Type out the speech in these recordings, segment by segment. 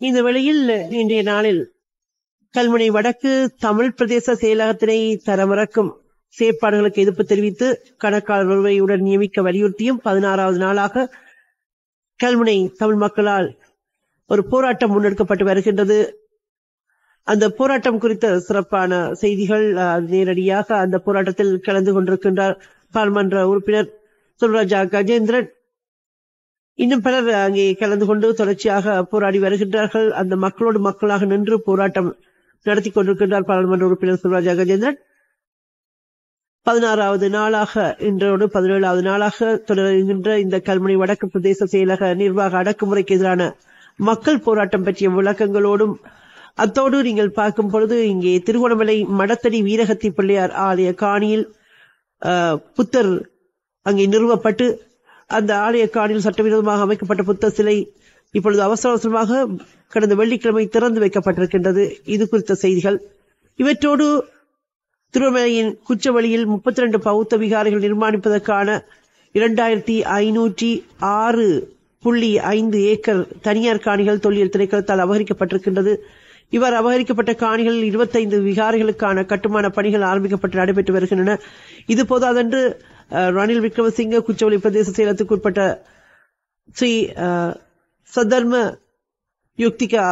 இந்த வேளையில் இன்றைய நாளில் கல்முனை வடக்கு தமிழ் பிரதேச செயலகத்தினை தரமிறக்கும் செயற்பாடுகளுக்கு எதிர்ப்பு தெரிவித்து கணக்காளர் ஒருவரையுடன் நியமிக்க வலியுறுத்தியும் பதினாறாவது நாளாக கல்முனை தமிழ் மக்களால் ஒரு போராட்டம் முன்னெடுக்கப்பட்டு வருகின்றது அந்த போராட்டம் குறித்த சிறப்பான செய்திகள் அஹ், நேரடியாக அந்த போராட்டத்தில் கலந்து கொண்டிருக்கின்றார் பாராளுமன்ற உறுப்பினர் சுல்ராஜா கஜேந்திரன் இன்னும் பலர் அங்கே கலந்து கொண்டு தொடர்ச்சியாக போராடி வருகின்றார்கள் அந்த மக்களோடு மக்களாக நின்று போராட்டம் நடத்தி கொண்டிருக்கின்றார் பாராளுமன்ற உறுப்பினர் சுல்ராஜா கஜேந்திரன் பதினாறாவது நாளாக இன்றோடு பதினேழாவது நாளாக தொடர்கின்ற இந்த கல்முனை வடக்கு பிரதேச செயலக நிர்வாக அடக்குமுறைக்கு எதிரான மக்கள் போராட்டம் பற்றிய விளக்கங்களோடும் அத்தோடு நீங்கள் பார்க்கும் பொழுது இங்கே திருகோணமலை மடத்தடி வீரகத்தி பிள்ளையார் ஆலய காணியில் ஆஹ், புத்தர் அங்கே நிறுவப்பட்டு அந்த ஆலய காணியில் சட்டவிரோதமாக அமைக்கப்பட்ட புத்தர் சிலை இப்பொழுது அவசர அவசரமாக கடந்த வெள்ளிக்கிழமை திறந்து வைக்கப்பட்டிருக்கின்றது இது குறித்த செய்திகள் இவற்றோடு திருவண்ணாமலையின் குச்சவெளியில் முப்பத்தி ரெண்டு பௌத்த விகாரைகள் நிர்மாணிப்பதற்கான இரண்டாயிரத்தி ஐநூற்றி ஆறு புள்ளி ஐந்து ஏக்கர் தனியார் காணிகள் தொல்லியல் திணைக்களத்தால் அபகரிக்கப்பட்டிருக்கின்றது இவ்வாறு அபகரிக்கப்பட்ட காணிகளில் இருபத்தைந்து விகாரைகளுக்கான கட்டுமான பணிகள் ஆரம்பிக்கப்பட்டு நடைபெற்று வருகின்றன இது போதாதென்று அஹ், ரணில் விக்ரமசிங்க குச்சவெளி பிரதேச செயலத்துக்குட்பட்ட ஸ்ரீ அஹ், சதர்ம யுக்திகா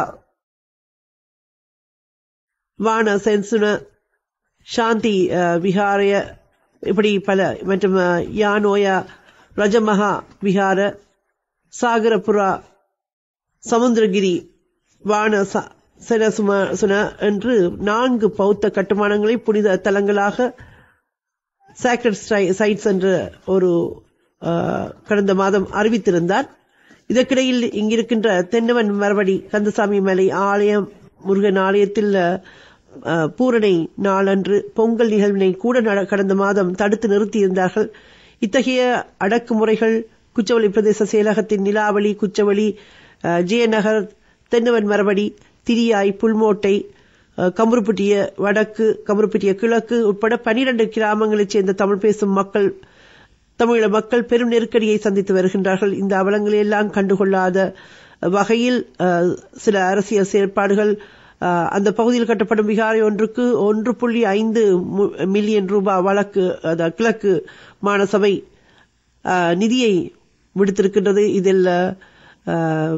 வான சென்சுன சாந்தி அஹ், விஹாரய இப்படி பல மற்றும் அஹ், யானோயா ரஜமகா விஹார சாகரபுரா சமுத்திரகிரி வான ச- சனசும சுன என்று நான்கு பௌத்த கட்டுமானங்களை புனித தலங்களாக சாக்ரட் சைட்ஸ் என்று ஒரு அஹ், கடந்த மாதம் அறிவித்திருந்தார் இதற்கிடையில் இங்கிருக்கின்ற தென்னவன் மரபடி கந்தசாமி மலை ஆலயம் முருகன் ஆலயத்தில் அஹ், பூரணை நாளன்று பொங்கல் நிகழ்வினை கூட நட- கடந்த மாதம் தடுத்து நிறுத்தியிருந்தார்கள் இத்தகைய அடக்குமுறைகள் குச்சவெளி பிரதேச செயலகத்தின் நிலாவளி குச்சவெளி அஹ், ஜெயநகர் தென்னவன் மரபடி திரியாய் புல்மோட்டை அஹ், கமுறுப்புட்டிய வடக்கு கமுறுப்புட்டிய கிழக்கு உட்பட பனிரெண்டு கிராமங்களைச் சேர்ந்த தமிழ் பேசும் மக்கள் தமிழீழ மக்கள் பெரும் நெருக்கடியை சந்தித்து வருகின்றார்கள் இந்த அவலங்களை எல்லாம் கண்டுகொள்ளாத வகையில் அஹ், சில அரசியல் செயற்பாடுகள் அஹ், அந்த பகுதியில் கட்டப்படும் விகாரை ஒன்றுக்கு ஒன்று புள்ளி ஐந்து மு- மில்லியன் ரூபாய் வழக்கு அதாவது கிழக்கு மாநசபை அஹ், நிதியை விடுத்திருக்கின்றது இதில் அஹ்,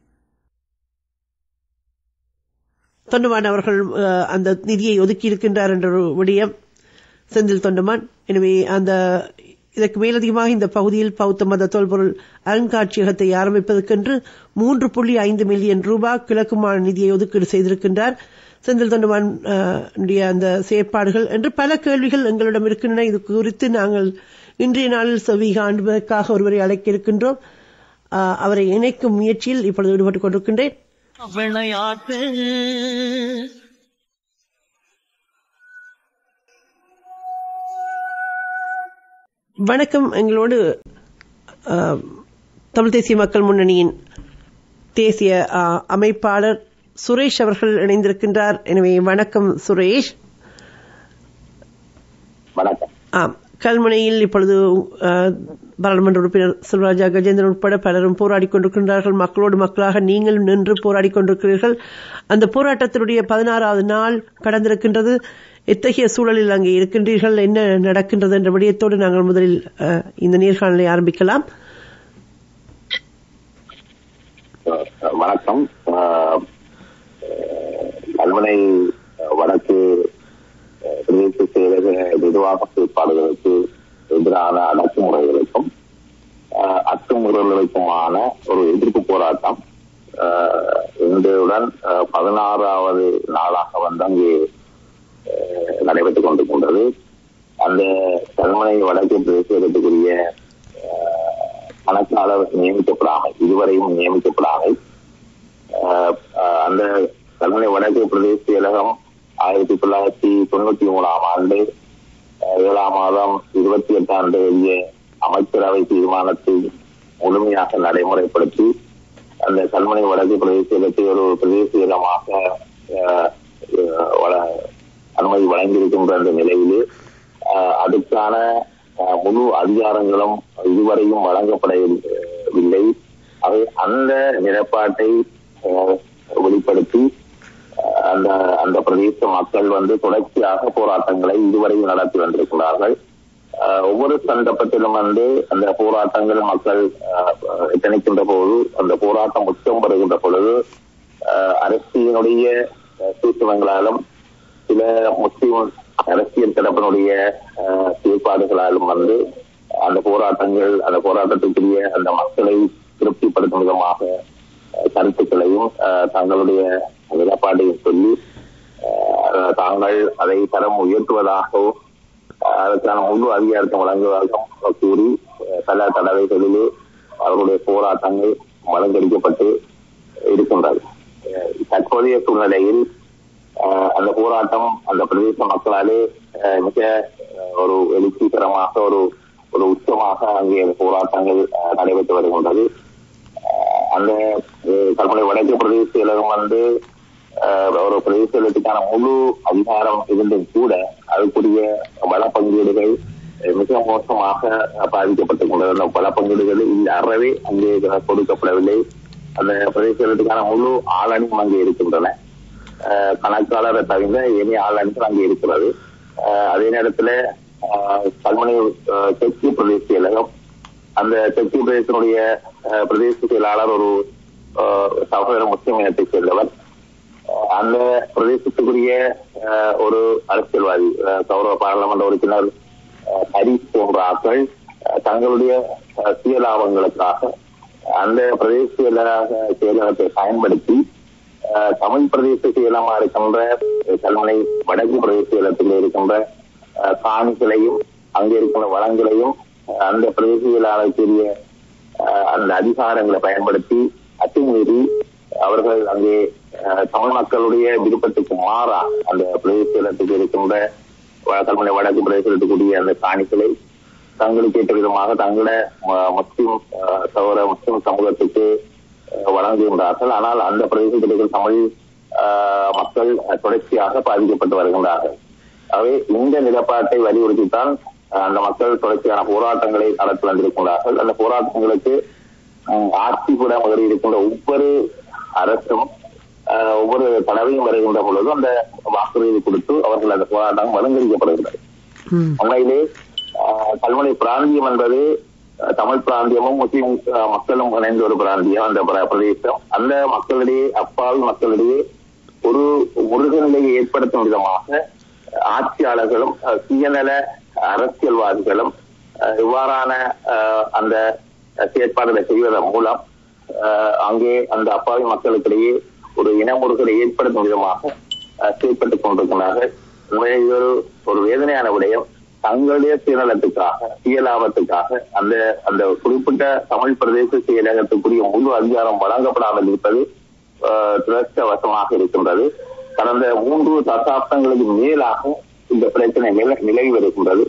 தொண்டமான் அவர்கள் அஹ், அந்த நிதியை ஒதுக்கி இருக்கின்றார் என்ற ஒரு விடயம் செந்தில் தொண்டமான் எனவே அந்த இதற்கு மேலதிகமாக இந்த பகுதியில் பௌத்த மத தொல்பொருள் அருங்காட்சியகத்தை ஆரம்பிப்பதற்கென்று மூன்று புள்ளி ஐந்து மில்லியன் ரூபாய் கிழக்கு மாநில நிதியை ஒதுக்கீடு செய்திருக்கின்றார் செந்தில் தொண்டமான் அஹ், உடைய அந்த செயற்பாடுகள் என்று பல கேள்விகள் எங்களிடம் இருக்கின்றன இது குறித்து நாங்கள் இன்றைய நாளில் செவி காண்பதற்காக ஒருவரை அழைக்க இருக்கின்றோம் அஹ், அவரை இணைக்கும் முயற்சியில் இப்பொழுது ஈடுபட்டுக் கொண்டிருக்கின்றேன் விளையாட்டு வணக்கம் எங்களோடு அஹ், தமிழ் தேசிய மக்கள் முன்னணியின் தேசிய அஹ், அமைப்பாளர் சுரேஷ் அவர்கள் இணைந்திருக்கின்றார் எனவே வணக்கம் சுரேஷ் வணக்கம் ஆம் கல்முனையில் இப்பொழுது அஹ், பாராளுமன்ற உறுப்பினர் செல்வராஜா கஜேந்திரன் உட்பட பலரும் போராடிக் கொண்டிருக்கின்றார்கள் மக்களோடு மக்களாக நீங்களும் நின்று போராடிக் கொண்டிருக்கிறீர்கள் அந்த போராட்டத்தினுடைய பதினாறாவது நாள் கடந்திருக்கின்றது எத்தகைய சூழலில் அங்கே இருக்கின்றீர்கள் என்ன நடக்கின்றது என்ற விடயத்தோடு நாங்கள் முதலில் அஹ், இந்த நேர்காணலை ஆரம்பிக்கலாம் அஹ் வணக்கம் அஹ் அஹ் கல்முனை அஹ், வடக்கு அஹ், பிரதேச செயலக நிர்வாக செயற்பாடுகளுக்கு எதிரான அடக்குமுறைகளுக்கும் அஹ், அத்துமுறைகளுக்குமான ஒரு எதிர்ப்பு போராட்டம் அஹ், இன்றையுடன் அஹ், பதினாறாவது நாளாக வந்து அங்கே அஹ், நடைபெற்றுக் கொண்டிருக்கின்றது அந்த கல்முனை வடக்கு பிரதேசத்துக்குரிய அஹ், கணக்காளர் நியமிக்கப்படாமல் இதுவரையும் நியமிக்கப்படாமல் அஹ், அஹ், அந்த கல்முனை வடக்கு பிரதேச செயலகம் ஆயிரத்தி தொள்ளாயிரத்தி தொண்ணூத்தி மூணாம் ஆண்டு அஹ், ஏழாம் மாதம் இருபத்தி எட்டாம் தேதிய அமைச்சரவை தீர்மானத்தை முழுமையாக நடைமுறைப்படுத்தி அந்த கல்முனை வடக்கு பிரதேசத்தை ஒரு பிரதேச இடமாக அஹ், அஹ், வள- அனுமதி வழங்கியிருக்கின்ற அந்த நிலையிலே அஹ், அதுக்கான அஹ், முழு அதிகாரங்களும் இதுவரையும் வழங்கப்படவில்லை அவை அந்த நிலப்பாட்டை அஹ், வெளிப்படுத்தி அஹ், அந்த அந்த பிரதேச மக்கள் வந்து தொடர்ச்சியாக போராட்டங்களை இதுவரையும் நடத்தி வந்திருக்கிறார்கள் அஹ், ஒவ்வொரு சந்தர்ப்பத்திலும் வந்து அந்த போராட்டங்கள் மக்கள் அஹ், எத்தனைக்கின்ற போது அந்த போராட்டம் உச்சம் பெறுகின்ற பொழுது அஹ், அரசியலுடைய அஹ், சூத்திரங்களாலும் சில முஸ்லிம் அரசியல் தரப்பினுடைய அஹ், செயற்பாடுகளாலும் வந்து அந்த போராட்டங்கள் அந்த போராட்டத்துக்குரிய அந்த மக்களை திருப்திப்படுத்தும் விதமாக அஹ், கருத்துக்களையும் அஹ், தங்களுடைய நிலப்பாட்டையும் சொல்லி அஹ், தாங்கள் அதை தரம் உயர்த்துவதாகவும் அஹ், அதற்கான முழு அதிகாரத்தை வழங்குவதாகவும் கூறி அஹ், பல தடவைகளிலே அவர்களுடைய போராட்டங்கள் மலங்கடிக்கப்பட்டு இருக்கின்றது அஹ், தற்போதைய சூழ்நிலையில் அஹ், அந்த போராட்டம் அந்த பிரதேச மக்களாலே அஹ், மிக அஹ், ஒரு எழுச்சிகரமாக ஒரு ஒரு உச்சமாக அங்கே அந்த போராட்டங்கள் அஹ், நடைபெற்று வருகின்றது அஹ், அந்த அஹ், கல்முனை வடக்கு பிரதேச செயலகம் வந்து அஹ், ஒரு பிரதேச செயலகத்துக்கான முழு அதிகாரம் இருந்தும் கூட அதுக்குரிய வள பங்கீடுகள் அஹ், மிக மோசமாக அஹ், பாதிக்கப்பட்டிருக்கின்றது அந்த வள பங்கீடுகள் இந்த அறவே அங்கே கொடுக்கப்படவில்லை அந்த பிரதேச செயலகத்துக்கான முழு ஆளணியும் அங்கே இருக்கின்றன அஹ் கணக்காளரை தவிர இனி ஆளணிகள் அங்கே இருக்கிறது அஹ் அதே நேரத்துல அஹ் கல்முனை அஹ், தெற்கு பிரதேச செயலகம் அந்த தெற்கு பிரதேசனுடைய அஹ், பிரதேச செயலாளர் ஒரு அஹ், சகோதர முஸ்லிம் இனத்தைச் சேர்ந்தவர் அஹ் அந்த பிரதேசத்துக்குரிய அஹ், ஒரு அரசியல்வாதி அஹ், கௌரவ பாராளுமன்ற உறுப்பினர் அஹ், ஹரிஸ் போன்ற ஆட்கள் அஹ், தங்களுடைய அஹ், சுய லாபங்களுக்காக அந்த பிரதேச செயலக செயலகத்தை பயன்படுத்தி அஹ், தமிழ் பிரதேச செயலமா இருக்கின்ற அஹ், கல்முனை வடக்கு பிரதேச செயலத்தில் இருக்கின்ற அஹ், காணிகளையும் அங்கே இருக்கின்ற வளங்களையும் அஹ், அந்த பிரதேச செயலாளருக்குரிய அஹ், அந்த அதிகாரங்களை பயன்படுத்தி அத்துமீறி அவர்கள் அங்கே அஹ், தமிழ் மக்களுடைய விருப்பத்துக்கு மாறா அந்த பிரதேசத்துக்கு இருக்கின்ற வ- கல்முனை வடக்கு பிரதேசத்துக்குரிய அந்த காணிகளை தங்களுக்கு ஏற்ற விதமாக தங்கள ம- முஸ்லிம் அஹ், சகோதர முஸ்லிம் சமூகத்துக்கு அஹ், வழங்குகின்றார்கள் ஆனால் அந்த பிரதேசத்தில் இருக்கிற தமிழ் அஹ், மக்கள் அஹ், தொடர்ச்சியாக பாதிக்கப்பட்டு வருகின்றார்கள் ஆகவே இந்த நிலப்பாட்டை வலியுறுத்தித்தான் அஹ், அந்த மக்கள் தொடர்ச்சியான போராட்டங்களை நடத்தி வந்திருக்கின்றார்கள் அந்த போராட்டங்களுக்கு அஹ், ஆட்சி கூட மகளிர் இருக்கின்ற ஒவ்வொரு அரசும் அஹ், ஒவ்வொரு தடவையும் வருகின்ற பொழுது அந்த வாக்குறுதி கொடுத்து அவர்கள் அந்த போராட்டம் வலுங்கரிக்கப்படுகிறது ம். உண்மையிலே ஆஹ், கல்முனை பிராந்தியம் என்பது ஆஹ், தமிழ் பிராந்தியமும் முஸ்லிம் ஆஹ், மக்களும் இணைந்த ஒரு பிராந்தியம் அந்த பிர- பிரதேசம் அந்த மக்களிடையே அப்பாவி மக்களிடையே ஒரு முருகநிலையை ஏற்படுத்தும் விதமாக ஆஹ், ஆட்சியாளர்களும் ஆஹ், சுயநல அரசியல்வாதிகளும் ஆஹ், இவ்வாறான ஆஹ், அந்த செயற்பாடுகளை செய்வதன் மூலம் ஆஹ், அங்கே அந்த அப்பாவி மக்களுக்கிடையே ஒரு இனமுறுகளை ஏற்படுத்தும் விதமாக ஆஹ், செயல்பட்டுக் கொண்டிருக்கிறார்கள் உண்மையிலே இது ஒரு ஒரு வேதனையான விடயம் தங்களுடைய சுயநலத்துக்காக சுயலாபத்துக்காக அந்த அந்த குறிப்பிட்ட தமிழ் பிரதேச செயலகத்துக்குரிய முழு அதிகாரம் வழங்கப்படாமல் இருப்பது ஆஹ், துரஷ்டவசமாக இருக்கின்றது கடந்த மூன்று தசாப்தங்களுக்கு மேலாக இந்த பிரச்சனை நில- நிலவி வருகின்றது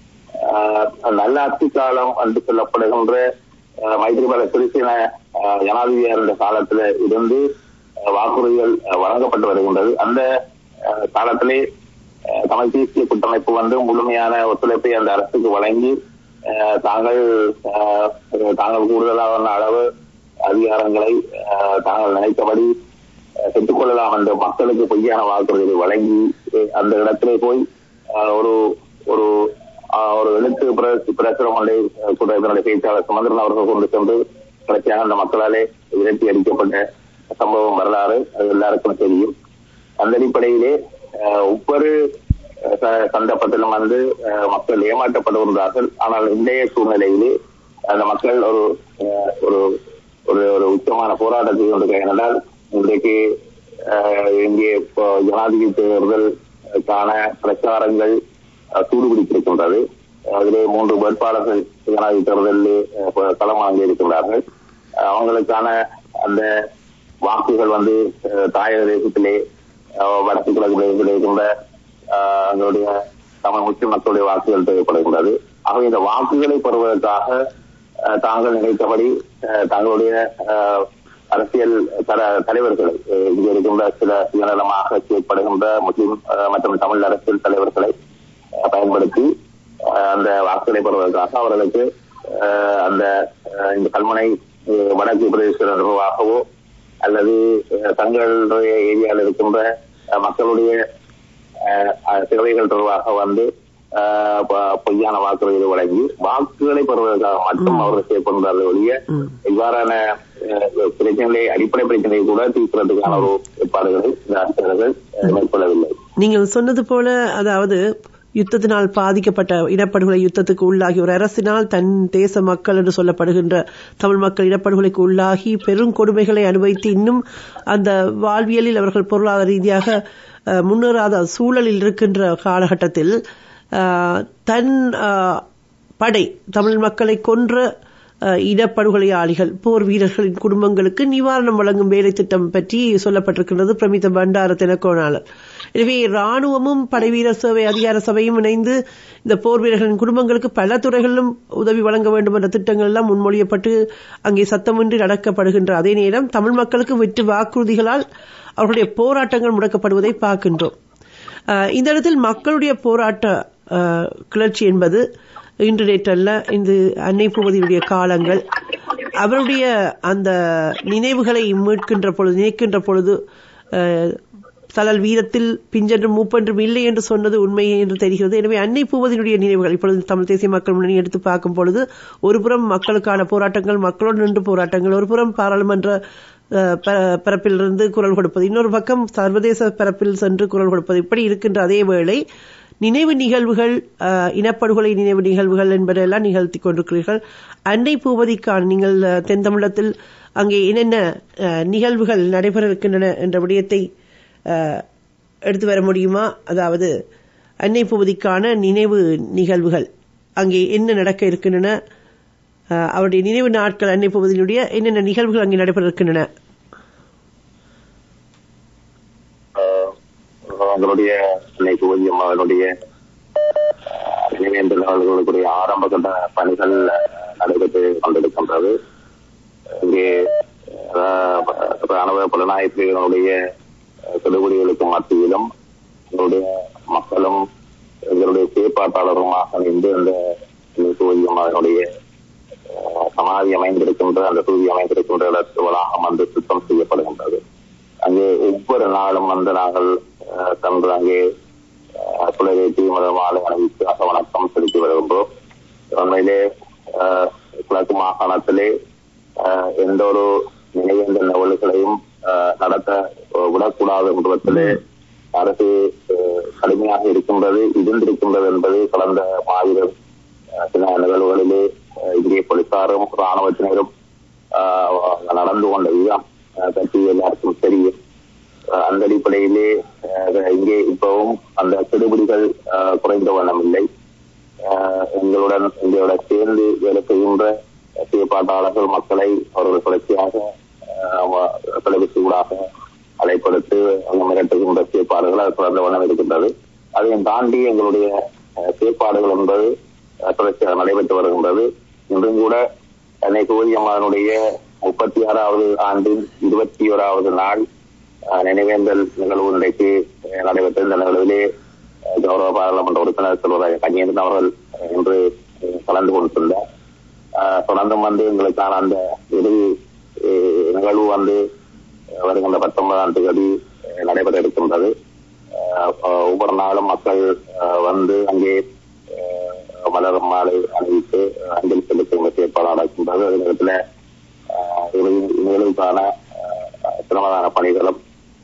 ஆஹ், நல்லாட்சி காலம் என்று சொல்லப்படுகின்ற ஆஹ், மைத்திரிபால சிறிசேன ஆஹ், ஜனாதிபதியா இருந்த காலத்துல இருந்து ஆஹ், வாக்குறுதிகள் ஆஹ், வழங்கப்பட்டு வருகின்றது அந்த ஆஹ், காலத்திலே ஆஹ், தமிழ் தேசிய கூட்டமைப்பு வந்து முழுமையான ஒத்துழைப்பை அந்த அரசுக்கு வழங்கி ஆஹ், தாங்கள் ஆஹ், தாங்கள் கூடுதலான அளவு அதிகாரங்களை ஆஹ், தாங்கள் நினைத்தபடி அஹ், பெற்றுக்கொள்ளலாம் என்ற மக்களுக்கு பொய்யான வாக்குறுதிகளை வழங்கி அஹ், அந்த இடத்திலே போய் அஹ், ஒரு ஒரு அஹ், ஒரு எழுத்து பிர- பிரசுரம் ஒன்றை அஹ், கூட இதனுடைய பேச்சாளர் சுமந்திரன் அவர்கள் கொண்டு சென்று கடைசியாக அந்த மக்களாலே விரட்டி அடிக்கப்பட்ட சம்பவம் வரலாறு அது எல்லாருக்கும் தெரியும் அந்த அடிப்படையிலே அஹ், ஒவ்வொரு அஹ், ச- சந்தர்ப்பத்திலும் வந்து அஹ், மக்கள் ஏமாற்றப்படுகிறார்கள் ஆனால் இன்றைய சூழ்நிலையிலே அந்த மக்கள் ஒரு அஹ், ஒரு ஒரு ஒரு உச்சமான போராட்டத்தை கொண்டு என்றால் இன்றைக்கு அஹ், இங்கே இப்போ ஜனாதிபதி தேர்தலுக்கான பிரச்சாரங்கள் அஹ், சூடுபிடித்திருக்கின்றது அதிலே மூன்று வேட்பாளர்கள் ஜனாதிபதி தேர்தலில் அஹ், களமாங்கி இருக்கின்றார்கள் அஹ், அவங்களுக்கான அந்த வாக்குகள் வந்து அஹ், தாயக தேசத்திலே அஹ், வடக்கு கிழக்கு பிரதேசத்தில் இருக்கின்ற அஹ், எங்களுடைய தமிழ் முஸ்லிம் மக்களுடைய வாக்குகள் தேவைப்படுகின்றது ஆகவே இந்த வாக்குகளை பெறுவதற்காக அஹ், தாங்கள் நினைத்தபடி அஹ், தங்களுடைய அஹ், அரசியல் தர தலைவர்களை அஹ், இங்கே இருக்கின்ற சில சுயநலமாக செயற்படுகின்ற முஸ்லிம் அஹ், மற்றும் தமிழ் அரசியல் தலைவர்களை அஹ், பயன்படுத்தி அஹ், அந்த வாக்குகளை பெறுவதற்காக அவர்களுக்கு அஹ், அந்த அஹ், இந்த கல்முனை அஹ், வடக்கு பிரதேச நிர்வாகவோ அல்லது அஹ், தங்களுடைய ஏரியாவில் இருக்கின்ற அஹ், மக்களுடைய அஹ், அஹ், தேவைகள் தொடர்பாக வந்து அஹ், ப- பொய்யான வாக்குறுதிகளை வழங்கி வாக்குகளை பெறுவதற்காக மட்டும் அவர்கள் செயல்படுறார்கள் ஒழிய இவ்வாறான அஹ், பிரச்சனைகளை அடிப்படை பிரச்சனையை கூட தீர்க்கிறதுக்கான ஒரு ஏற்பாடுகளை இந்த அரசர்கள் அஹ், மேற்கொள்ளவில்லை நீங்கள் சொன்னது போல அதாவது யுத்தத்தினால் பாதிக்கப்பட்ட இனப்படுகொலை யுத்தத்துக்கு உள்ளாகி ஒரு அரசினால் தன் தேச மக்கள் என்று சொல்லப்படுகின்ற தமிழ் மக்கள் இனப்படுகொலைக்கு உள்ளாகி பெரும் கொடுமைகளை அனுபவித்து இன்னும் அந்த வாழ்வியலில் அவர்கள் பொருளாதார ரீதியாக அஹ், முன்னேறாத சூழலில் இருக்கின்ற காலகட்டத்தில் அஹ், தன் அஹ், படை தமிழ் மக்களை கொன்ற அஹ், இனப்படுகொலையாளிகள் போர் வீரர்களின் குடும்பங்களுக்கு நிவாரணம் வழங்கும் வேலை திட்டம் பற்றி சொல்லப்பட்டிருக்கின்றது பிரமித பண்டார தினக்கோணாளர் எனவே ராணுவமும் படைவீரர் சேவை அதிகார சபையும் இணைந்து இந்த போர் வீரர்களின் குடும்பங்களுக்கு பல துறைகளிலும் உதவி வழங்க வேண்டும் என்ற திட்டங்கள் எல்லாம் முன்மொழியப்பட்டு அங்கே சத்தமின்றி நடக்கப்படுகின்ற அதே நேரம் தமிழ் மக்களுக்கு வெற்று வாக்குறுதிகளால் அவர்களுடைய போராட்டங்கள் முடக்கப்படுவதை பார்க்கின்றோம் அஹ், இந்த இடத்தில் மக்களுடைய போராட்ட அஹ், கிளர்ச்சி என்பது இன்று நேற்றல்ல இந்த அன்னை பூவதியுடைய காலங்கள் அவருடைய அந்த நினைவுகளை மீட்கின்ற பொழுது நினைக்கின்ற பொழுது அஹ், சலல் வீரத்தில் பிஞ்சென்று மூப்பென்றும் இல்லை என்று சொன்னது உண்மை என்று தெரிகிறது எனவே அன்னை பூவதினுடைய நினைவுகள் இப்பொழுது தமிழ் தேசிய மக்கள் முன்னணி எடுத்து பார்க்கும் பொழுது ஒரு புறம் மக்களுக்கான போராட்டங்கள் மக்களோடு நின்று போராட்டங்கள் ஒரு புறம் பாராளுமன்ற அஹ், ப- பரப்பிலிருந்து குரல் கொடுப்பது இன்னொரு பக்கம் சர்வதேச பரப்பில் சென்று குரல் கொடுப்பது இப்படி இருக்கின்ற அதே வேளை நினைவு நிகழ்வுகள் அஹ், இனப்படுகொலை நினைவு நிகழ்வுகள் என்பதெல்லாம் நிகழ்த்தி கொண்டிருக்கிறீர்கள் அன்னை பூவதிக்கான நீங்கள் அஹ், தென் தமிழகத்தில் அங்கே என்னென்ன அஹ், நிகழ்வுகள் நடைபெற இருக்கின்றன என்ற விடயத்தை அஹ், எடுத்து வர முடியுமா அதாவது அன்னை பூவதிக்கான நினைவு நிகழ்வுகள் அங்கே என்ன நடக்க இருக்கின்றன அஹ், அவருடைய நினைவு நாட்கள் அன்னை பூவதியினுடைய என்னென்ன நிகழ்வுகள் அங்கே நடைபெற இருக்கின்றன ஆஹ் அவங்களுடைய அன்னை பூஜி அம்மாவனுடைய நினைவேந்தல் அவர்களுடைய ஆரம்ப கட்ட பணிகள் அஹ், நடைபெற்று கொண்டிருக்கின்றது இங்கே ஆஹ், ராணுவ புலனாய்வு பிரிவினுடைய கெடுபிடிகளுக்கு மத்தியிலும் எங்களுடைய மக்களும் எங்களுடைய செயற்பாட்டாளருமாக இணைந்து அந்த அன்னை பூஜி அம்மாவனுடைய ஆஹ், சமாதி அமைந்திருக்கின்ற அந்த தூதி அமைந்திருக்கின்ற இடத்து வளாகம் வந்து சுத்தம் செய்யப்படுகின்றது அங்கே ஒவ்வொரு நாளும் வந்து நாங்கள் அஹ், சென்று அங்கே குலவேற்றி மதமாலை அணிவித்து அக வணக்கம் செலுத்தி வருகின்றோம் உண்மையிலே அஹ், கிழக்கு மாகாணத்திலே அஹ், எந்த ஒரு நினைவேந்த நிகழ்வுகளையும் அஹ், நடத்த அஹ், விடக்கூடாது என்பதிலே அரசு அஹ், கடுமையாக இருக்கின்றது இருந்திருக்கின்றது என்பது கடந்த மாவீரர் அஹ், சில நிகழ்வுகளிலே அஹ், இந்திய போலீசாரும் ராணுவத்தினரும் ஆஹ் நடந்து கொண்ட விதம் ஆஹ் பற்றி எல்லாருக்கும் தெரியும் ஆஹ் அந்த அடிப்படையிலே ஆஹ் இங்கே இப்பவும் அந்த கெடுபிடிகள் ஆஹ் குறைந்த வண்ணம் இல்லை ஆஹ் எங்களுடன் எங்களோட சேர்ந்து வேலை செய்கின்ற செயற்பாட்டாளர்கள் மக்களை அவர்கள் தொடர்ச்சியாக ஆஹ் தொலைபேசி ஊடாக அழைப்படுத்து அங்கு மிரட்டுகின்ற செயற்பாடுகள் அது தொடர்ந்த வண்ணம் இருக்கின்றது அதையும் தாண்டி எங்களுடைய ஆஹ் செயற்பாடுகள் என்பது ஆஹ் தொடர்ச்சியாக நடைபெற்று வருகின்றது இன்றும் கூட சென்னை கோரியம்மானுடைய முப்பத்தி ஆறாவது ஆண்டின் இருபத்தி ஓராவது நாள் ஆஹ் நினைவேந்தல் நிகழ்வு இன்றைக்கு ஆஹ் நடைபெற்ற இந்த நிகழ்விலே ஆஹ் கௌரவ பாராளுமன்ற உறுப்பினர் செல்வராஜ கன்னியன் அவர்கள் ஆஹ் இன்று ஆஹ் கலந்து கொண்டிருந்தார் ஆஹ் தொடர்ந்தும் வந்து எங்களுக்கான அந்த இறுதி ஆஹ் நிகழ்வு வந்து ஆஹ் வருகின்ற பத்தொன்பதாம் தேதி ஆஹ் நடைபெற இருக்கின்றது ஆஹ் ஆஹ் ஒவ்வொரு நாளும் மக்கள் ஆஹ் வந்து அங்கே ஆஹ் மலர் மாலை அணிவித்து ஆஹ் அஞ்சலி செலுத்துகின்ற செயற்பாடு நடக்கின்றது அதே நேரத்தில் ஆஹ் இறுதி நிகழ்வுக்கான ஆஹ் சிரமதான பணிகளும்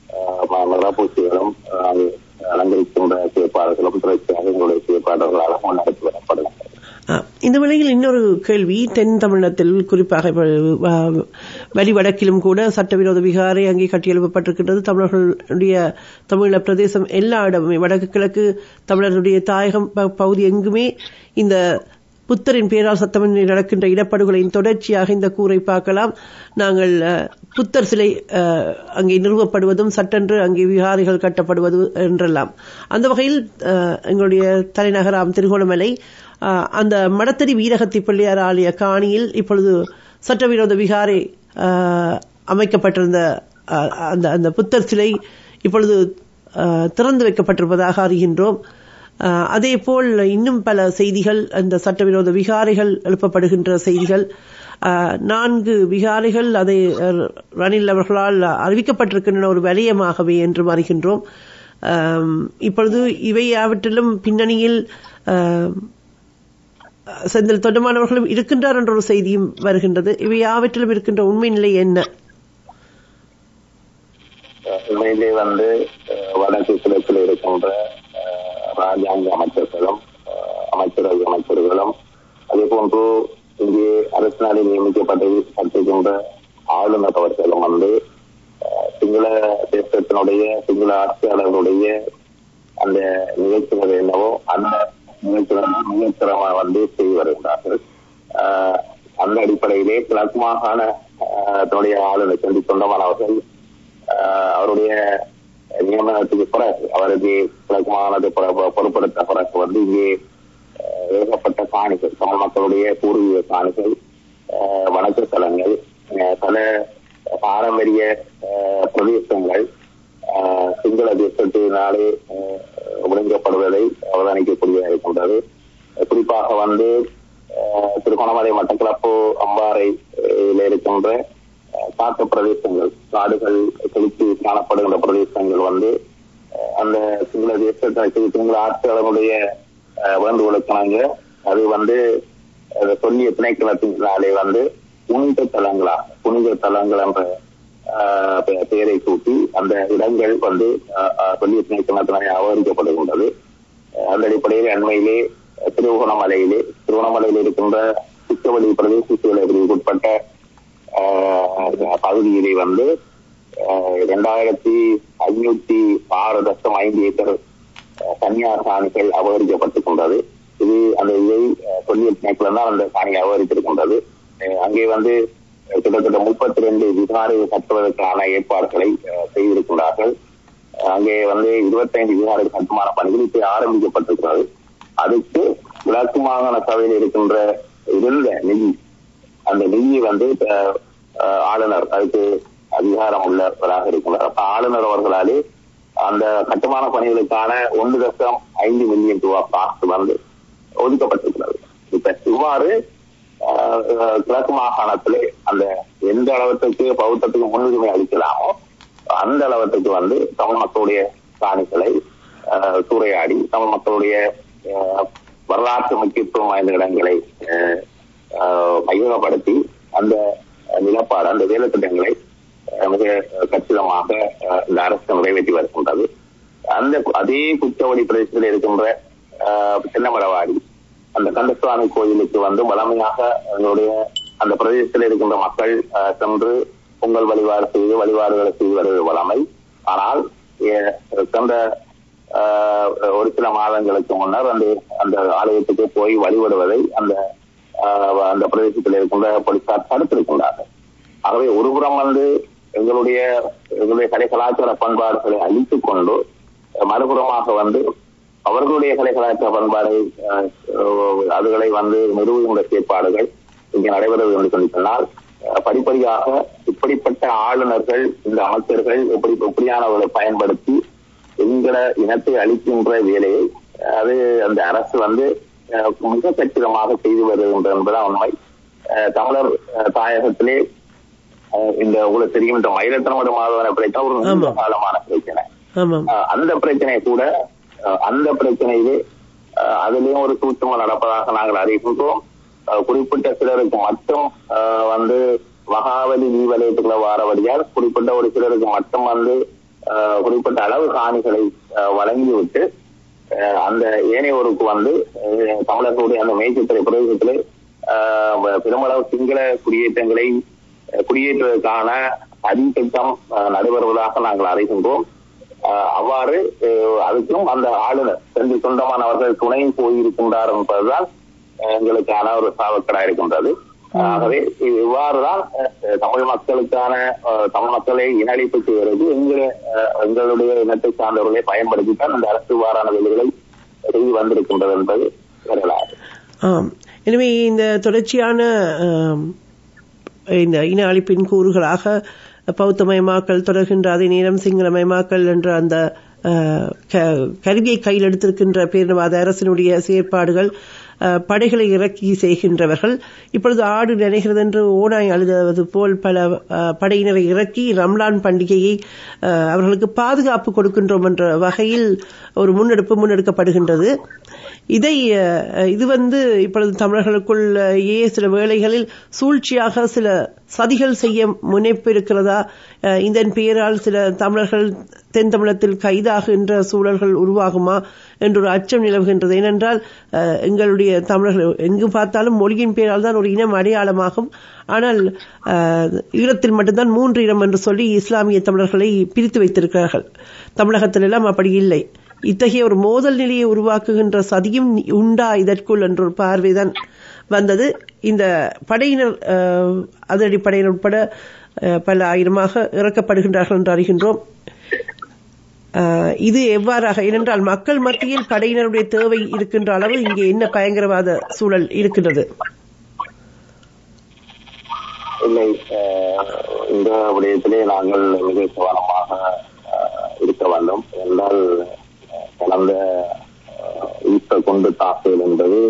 ஆஹ் நிறப்பூச்சிகளும் ஆஹ் அலங்கரிக்கின்ற செயற்பாடுகளும் தொடர்ச்சியாக எங்களுடைய செயற்பாடுகளாக முன்னெடுத்து வரப்படுகின்றன ஆ, இந்த வேளையில் இன்னொரு கேள்வி தென் தமிழகத்தில் குறிப்பாக இப்ப, ஆ, வடக்கிலும் கூட சட்டவிரோத விகாரை அங்கே கட்டியெழுப்பப்பட்டிருக்கின்றது தமிழர்களுடைய தமிழ பிரதேசம் எல்லா இடமுமே வடக்கு கிழக்கு தமிழர்களுடைய தாயகம் ப- பகுதி எங்குமே இந்த புத்தரின் பேரால் சத்தமின்றி நடக்கின்ற இடப்படுகொலையின் தொடர்ச்சியாக இந்த கூரை பார்க்கலாம் நாங்கள் அ, புத்தர் சிலை அ, அங்கே நிறுவப்படுவதும் சட்டென்று அங்கே விகாரிகள் கட்டப்படுவது என்றெல்லாம் அந்த வகையில் அ, எங்களுடைய தலைநகராம் திருகோணமலை அ, அந்த மடத்தடி வீரகத்தி பிள்ளையார் ஆலய காணியில் இப்பொழுது சட்டவிரோத விகாரை அ, அமைக்கப்பட்டிருந்த அ, அந்த அந்த புத்தர் சிலை இப்பொழுது அ, திறந்து வைக்கப்பட்டிருப்பதாக அறிகின்றோம் அஹ், அதே போல் இன்னும் பல செய்திகள் அந்த சட்டவிரோத விகாரைகள் எழுப்பப்படுகின்ற செய்திகள் அஹ், நான்கு விகாரைகள் அதை அஹ், ரணில் அவர்களால் அறிவிக்கப்பட்டிருக்கின்றன ஒரு வலயமாகவே என்று அறிகின்றோம் அம், இப்பொழுது இவை யாவற்றிலும் பின்னணியில் அஹ், செந்தில் தொண்டமானவர்களும் இருக்கின்றார் என்ற ஒரு செய்தியும் வருகின்றது இவை யாவற்றிலும் இருக்கின்ற உண்மை நிலை என்ன அஹ் உண்மையிலே வந்து அஹ், வடக்கு கிழக்கில் இருக்கின்ற அஹ், ராஜாங்க அமைச்சர்களும் அஹ், அமைச்சரவை அமைச்சர்களும் அதே போன்று இங்கே அரசினாலே நியமிக்கப்பட்டு பட்டிருக்கின்ற ஆளுநர் அவர்களும் வந்து அஹ், சிங்கள தேசத்தினுடைய சிங்கள ஆட்சியாளர்களுடைய அந்த நிகழ்ச்சிகள் என்னவோ அந்த நிகழ்ச்சிகள் மிகச்சிறமாக வந்து செய்து வருகின்றார்கள் ஆஹ் அந்த அடிப்படையிலே கிழக்கு மாகாண ஆஹ், தன்னுடைய ஆளுநர் சென்று தொண்டமான் அவர்கள் ஆஹ், அவருடைய நியமனத்துக்கு பிறகு அவருக்கு கிழக்கு மாகாணத்தை பொறு- பொறுப்படுத்த பிறகு வந்து இங்கே ஆஹ், ஏகப்பட்ட காணிகள் தமிழ் மக்களுடைய பூர்வீக காணிகள் ஆஹ், வணக்க தலங்கள் ஆஹ், பல பாரம்பரிய ஆஹ், பிரதேசங்கள் ஆஹ், சிங்கள தேசத்தினாலே ஆஹ், ஒழுங்கப்படுவதை அவதானிக்கக்கூடியதாக இருக்கின்றது குறிப்பாக வந்து ஆஹ், திருகோணமலை மட்டக்களப்பு அம்பாறை இதில் இருக்கின்ற ஆஹ், காட்டு பிரதேசங்கள் காடுகள் செழித்து காணப்படுகின்ற பிரதேசங்கள் வந்து ஆஹ், அந்த சிங்கள தேசத்தை சிங்கள ஆட்சியாளருடைய ஆஹ், வேண்டுகோளுக்கு நாங்க அது வந்து அதை சொல்லிய திணைக்களத்தினாலே வந்து புனித தலங்களா புனித தலங்கள் என்ற ஆஹ், பெ- பெயரை சூட்டி அந்த இடங்கள் வந்து ஆஹ், ஆஹ், சொல்லிய திணைக்களத்தினாலே அபகரிக்கப்படுகின்றது அஹ் அந்த அடிப்படையில் அண்மையிலே அஹ், திருவோணமலையிலே திருவோணமலையில் இருக்கின்ற சுத்தவழி பிரதேச பிரிவுக்கு உட்பட்ட ஆஹ், பகுதியிலே வந்து இரண்டாயிரத்தி ஐநூத்தி ஆறு தசம் ஐந்து ஏக்கர் அஹ், தனியார் காணிகள் அபகரிக்கப்பட்டிருக்கின்றது இது அந்த இதை அஹ், சொல்லிய திணைக்களம் தான் அந்த காணியை அபகரித்திருக்கின்றது அஹ், அங்கே வந்து அஹ், கிட்டத்தட்ட முப்பத்தி ரெண்டு விகாரை கட்டுவதற்கான ஏற்பாடுகளை அஹ், செய்திருக்கிறார்கள் அங்கே வந்து இருபத்தைந்து விகாரை கட்டுமான பணிகள் இப்ப ஆரம்பிக்கப்பட்டிருக்கிறது அதுக்கு கிழக்கு மாகாண சபையில் இருக்கின்ற இருந்த நிதி அந்த நிதியை வந்து அஹ், அஹ், ஆளுநர் அதுக்கு அதிகாரம் உள்ளவராக இருக்கிறார் அப்ப ஆளுநர் அவர்களாலே அந்த கட்டுமான பணிகளுக்கான ஒன்று லட்சம் ஐந்து மில்லியன் ரூபாய் காசு வந்து ஒதுக்கப்பட்டிருக்கிறது இப்ப இவ்வாறு ஆஹ், ஆஹ், கிழக்கு மாகாணத்திலே அந்த எந்த அளவுக்கு பௌத்தத்துக்கு முன்னுரிமை அளிக்கலாமோ அந்த அளவுக்கு வந்து தமிழ் மக்களுடைய காணிகளை ஆஹ், சூறையாடி தமிழ் மக்களுடைய ஆஹ், வரலாற்று முக்கியத்துவம் வாய்ந்த இடங்களை ஆஹ், ஆஹ், கையகப்படுத்தி அந்த நிலப்பாடு அந்த வேலை திட்டங்களை ஆஹ், மிக கச்சிதமாக ஆஹ், இந்த அரசு நிறைவேற்றி வருகின்றது அந்த அதே குச்சவடி பிரதேசத்தில் இருக்கின்ற ஆஹ், சின்னமரவாடி அந்த கந்தசுவாமி கோயிலுக்கு வந்து வளமையாக எங்களுடைய அந்த பிரதேசத்தில் இருக்கின்ற மக்கள் ஆஹ், சென்று பொங்கல் வழிபாடு செய்து வழிபாடுகளை செய்து வருவது வளமை ஆனால் ஏ- சென்ற ஆஹ், ஒரு சில மாதங்களுக்கு முன்னர் அந்த அந்த ஆலயத்துக்கு போய் வழிபடுவதை அந்த ஆஹ், அந்த பிரதேசத்தில் இருக்கின்ற போலீசார் தடுத்திருக்கின்றார்கள் ஆகவே ஒருபுறம் வந்து எங்களுடைய எங்களுடைய கலை கலாச்சார பண்பாடுகளை அழித்துக் கொண்டு மறுபுறமாக வந்து அவர்களுடைய கலை கலாச்சார பண்பாடை அஹ், அஹ், அதுகளை வந்து நிறுவுகின்ற செயற்பாடுகள் இங்கே நடைபெறுவது என்று சொல்லி சொன்னால் அஹ், படிப்படியாக இப்படிப்பட்ட ஆளுநர்கள் இந்த அமைச்சர்கள் இப்படி இப்படியானவர்களை பயன்படுத்தி எங்களை இனத்தை அளிக்கின்ற வேலையை அஹ், அது அந்த அரசு வந்து அஹ், மிக கச்சிதமாக செய்து வருகின்றது என்பதுதான் உண்மை அஹ், தமிழர் அஹ், தாயகத்திலே அஹ், இந்த உங்களுக்கு தெரியும் இந்த மயிலத்தனோட மாதவன பிரச்சனை ஒரு நீண்ட ஆமா. காலமான பிரச்சனை ஆமாம் அஹ், அந்த பிரச்சனை கூட அஹ், அந்த பிரச்சனையிலே அஹ், அதிலேயும் ஒரு சூட்சமம் நடப்பதாக நாங்கள் அறிவிக்கின்றோம் அஹ், குறிப்பிட்ட சிலருக்கு மட்டும் அஹ், வந்து மகாவலி நீவலயத்துக்குள்ள வாரவழியால் குறிப்பிட்ட ஒரு சிலருக்கு மட்டும் வந்து அஹ், குறிப்பிட்ட அளவு காணிகளை அஹ், வழங்கிவிட்டு அஹ், அந்த ஏனையோருக்கு வந்து அஹ், தமிழர்களுடைய அந்த மேய்ச்சத்துறை பிரதேசத்திலே அஹ், பெருமளவு சிங்கள குடியேற்றங்களை அஹ், குடியேற்றுவதற்கான அதிதிட்டம் அஹ், நடைபெறுவதாக நாங்கள் அறிகின்றோம் அஹ், அவ்வாறு அஹ், அதுக்கும் அந்த ஆளுநர் சென்று சொந்தமானவர்கள் துணை போயிருக்கின்றார் என்பதுதான் அஹ், எங்களுக்கான ஒரு சாவக்கடா இருக்கின்றது ஆகவே இ- இவ்வாறுதான் அஹ், தமிழ் மக்களுக்கான அஹ், தமிழ் மக்களை இனஅழிப்பு செய்வதற்கு எங்களை அஹ், எங்களுடைய இனத்தை சார்ந்தவர்களை பயன்படுத்தித்தான் இந்த அரசு இவ்வாறான வேலைகளை செய்து வந்திருக்கின்றது என்பது வரலாறு ஆம் எனவே இந்த தொடர்ச்சியான ஆம், இந்த இன அழிப்பின் கூறுகளாக பௌத்தமயமாக்கல் தொடர்கின்ற அதே நேரம் சிங்களமயமாக்கல் என்ற அந்த ஆ, க- கருவியை கையில் எடுத்திருக்கின்ற பேரினவாத அரசினுடைய செயற்பாடுகள் அஹ், படைகளை இறக்கி செய்கின்றவர்கள் இப்பொழுது ஆடு நினைகிறது என்று ஓனாய் அழுதுவது போல் பல அஹ், படையினரை இறக்கி ரம்லான் பண்டிகையை அஹ், அவர்களுக்கு பாதுகாப்பு கொடுக்கின்றோம் என்ற வகையில் ஒரு முன்னெடுப்பு முன்னெடுக்கப்படுகின்றது இதை அஹ், இது வந்து இப்பொழுது தமிழர்களுக்குள் ஏ சில வேளைகளில் சூழ்ச்சியாக சில சதிகள் செய்ய முனைப்பு இருக்கிறதா அஹ், இதன் பெயரால் சில தமிழர்கள் தென் தமிழத்தில் கைதாகின்ற சூழல்கள் உருவாகுமா என்ற ஒரு அச்சம் நிலவுகின்றது ஏனென்றால் அஹ், எங்களுடைய தமிழர்கள் எங்கு பார்த்தாலும் மொழியின் பெயரால் தான் ஒரு இனம் அடையாளமாகும் ஆனால் அஹ், ஈழத்தில் மட்டும்தான் மூன்று இனம் என்று சொல்லி இஸ்லாமிய தமிழர்களை பிரித்து வைத்திருக்கிறார்கள் தமிழகத்தில் எல்லாம் அப்படி இல்லை இத்தகைய ஒரு மோதல் நிலையை உருவாக்குகின்ற சதியும் உண்டா இதற்குள் என்ற ஒரு பார்வைதான் வந்தது இந்த படையினர் அஹ், அதிரடி படையினர் உட்பட அஹ், பல ஆயிரமாக இறக்கப்படுகின்றார்கள் என்று அறிகின்றோம் அஹ், இது எவ்வாறாக ஏனென்றால் மக்கள் மத்தியில் படையினருடைய தேவை இருக்கின்ற அளவு இங்கே என்ன பயங்கரவாத சூழல் இருக்கின்றது இல்லை அஹ், இந்த விடயத்திலே நாங்கள் மிக கவனமாக அஹ், இருக்க வேண்டும் என்றால் அஹ், கடந்த அஹ், ஈஸ்டர் கொண்டு தாக்குதல் என்பது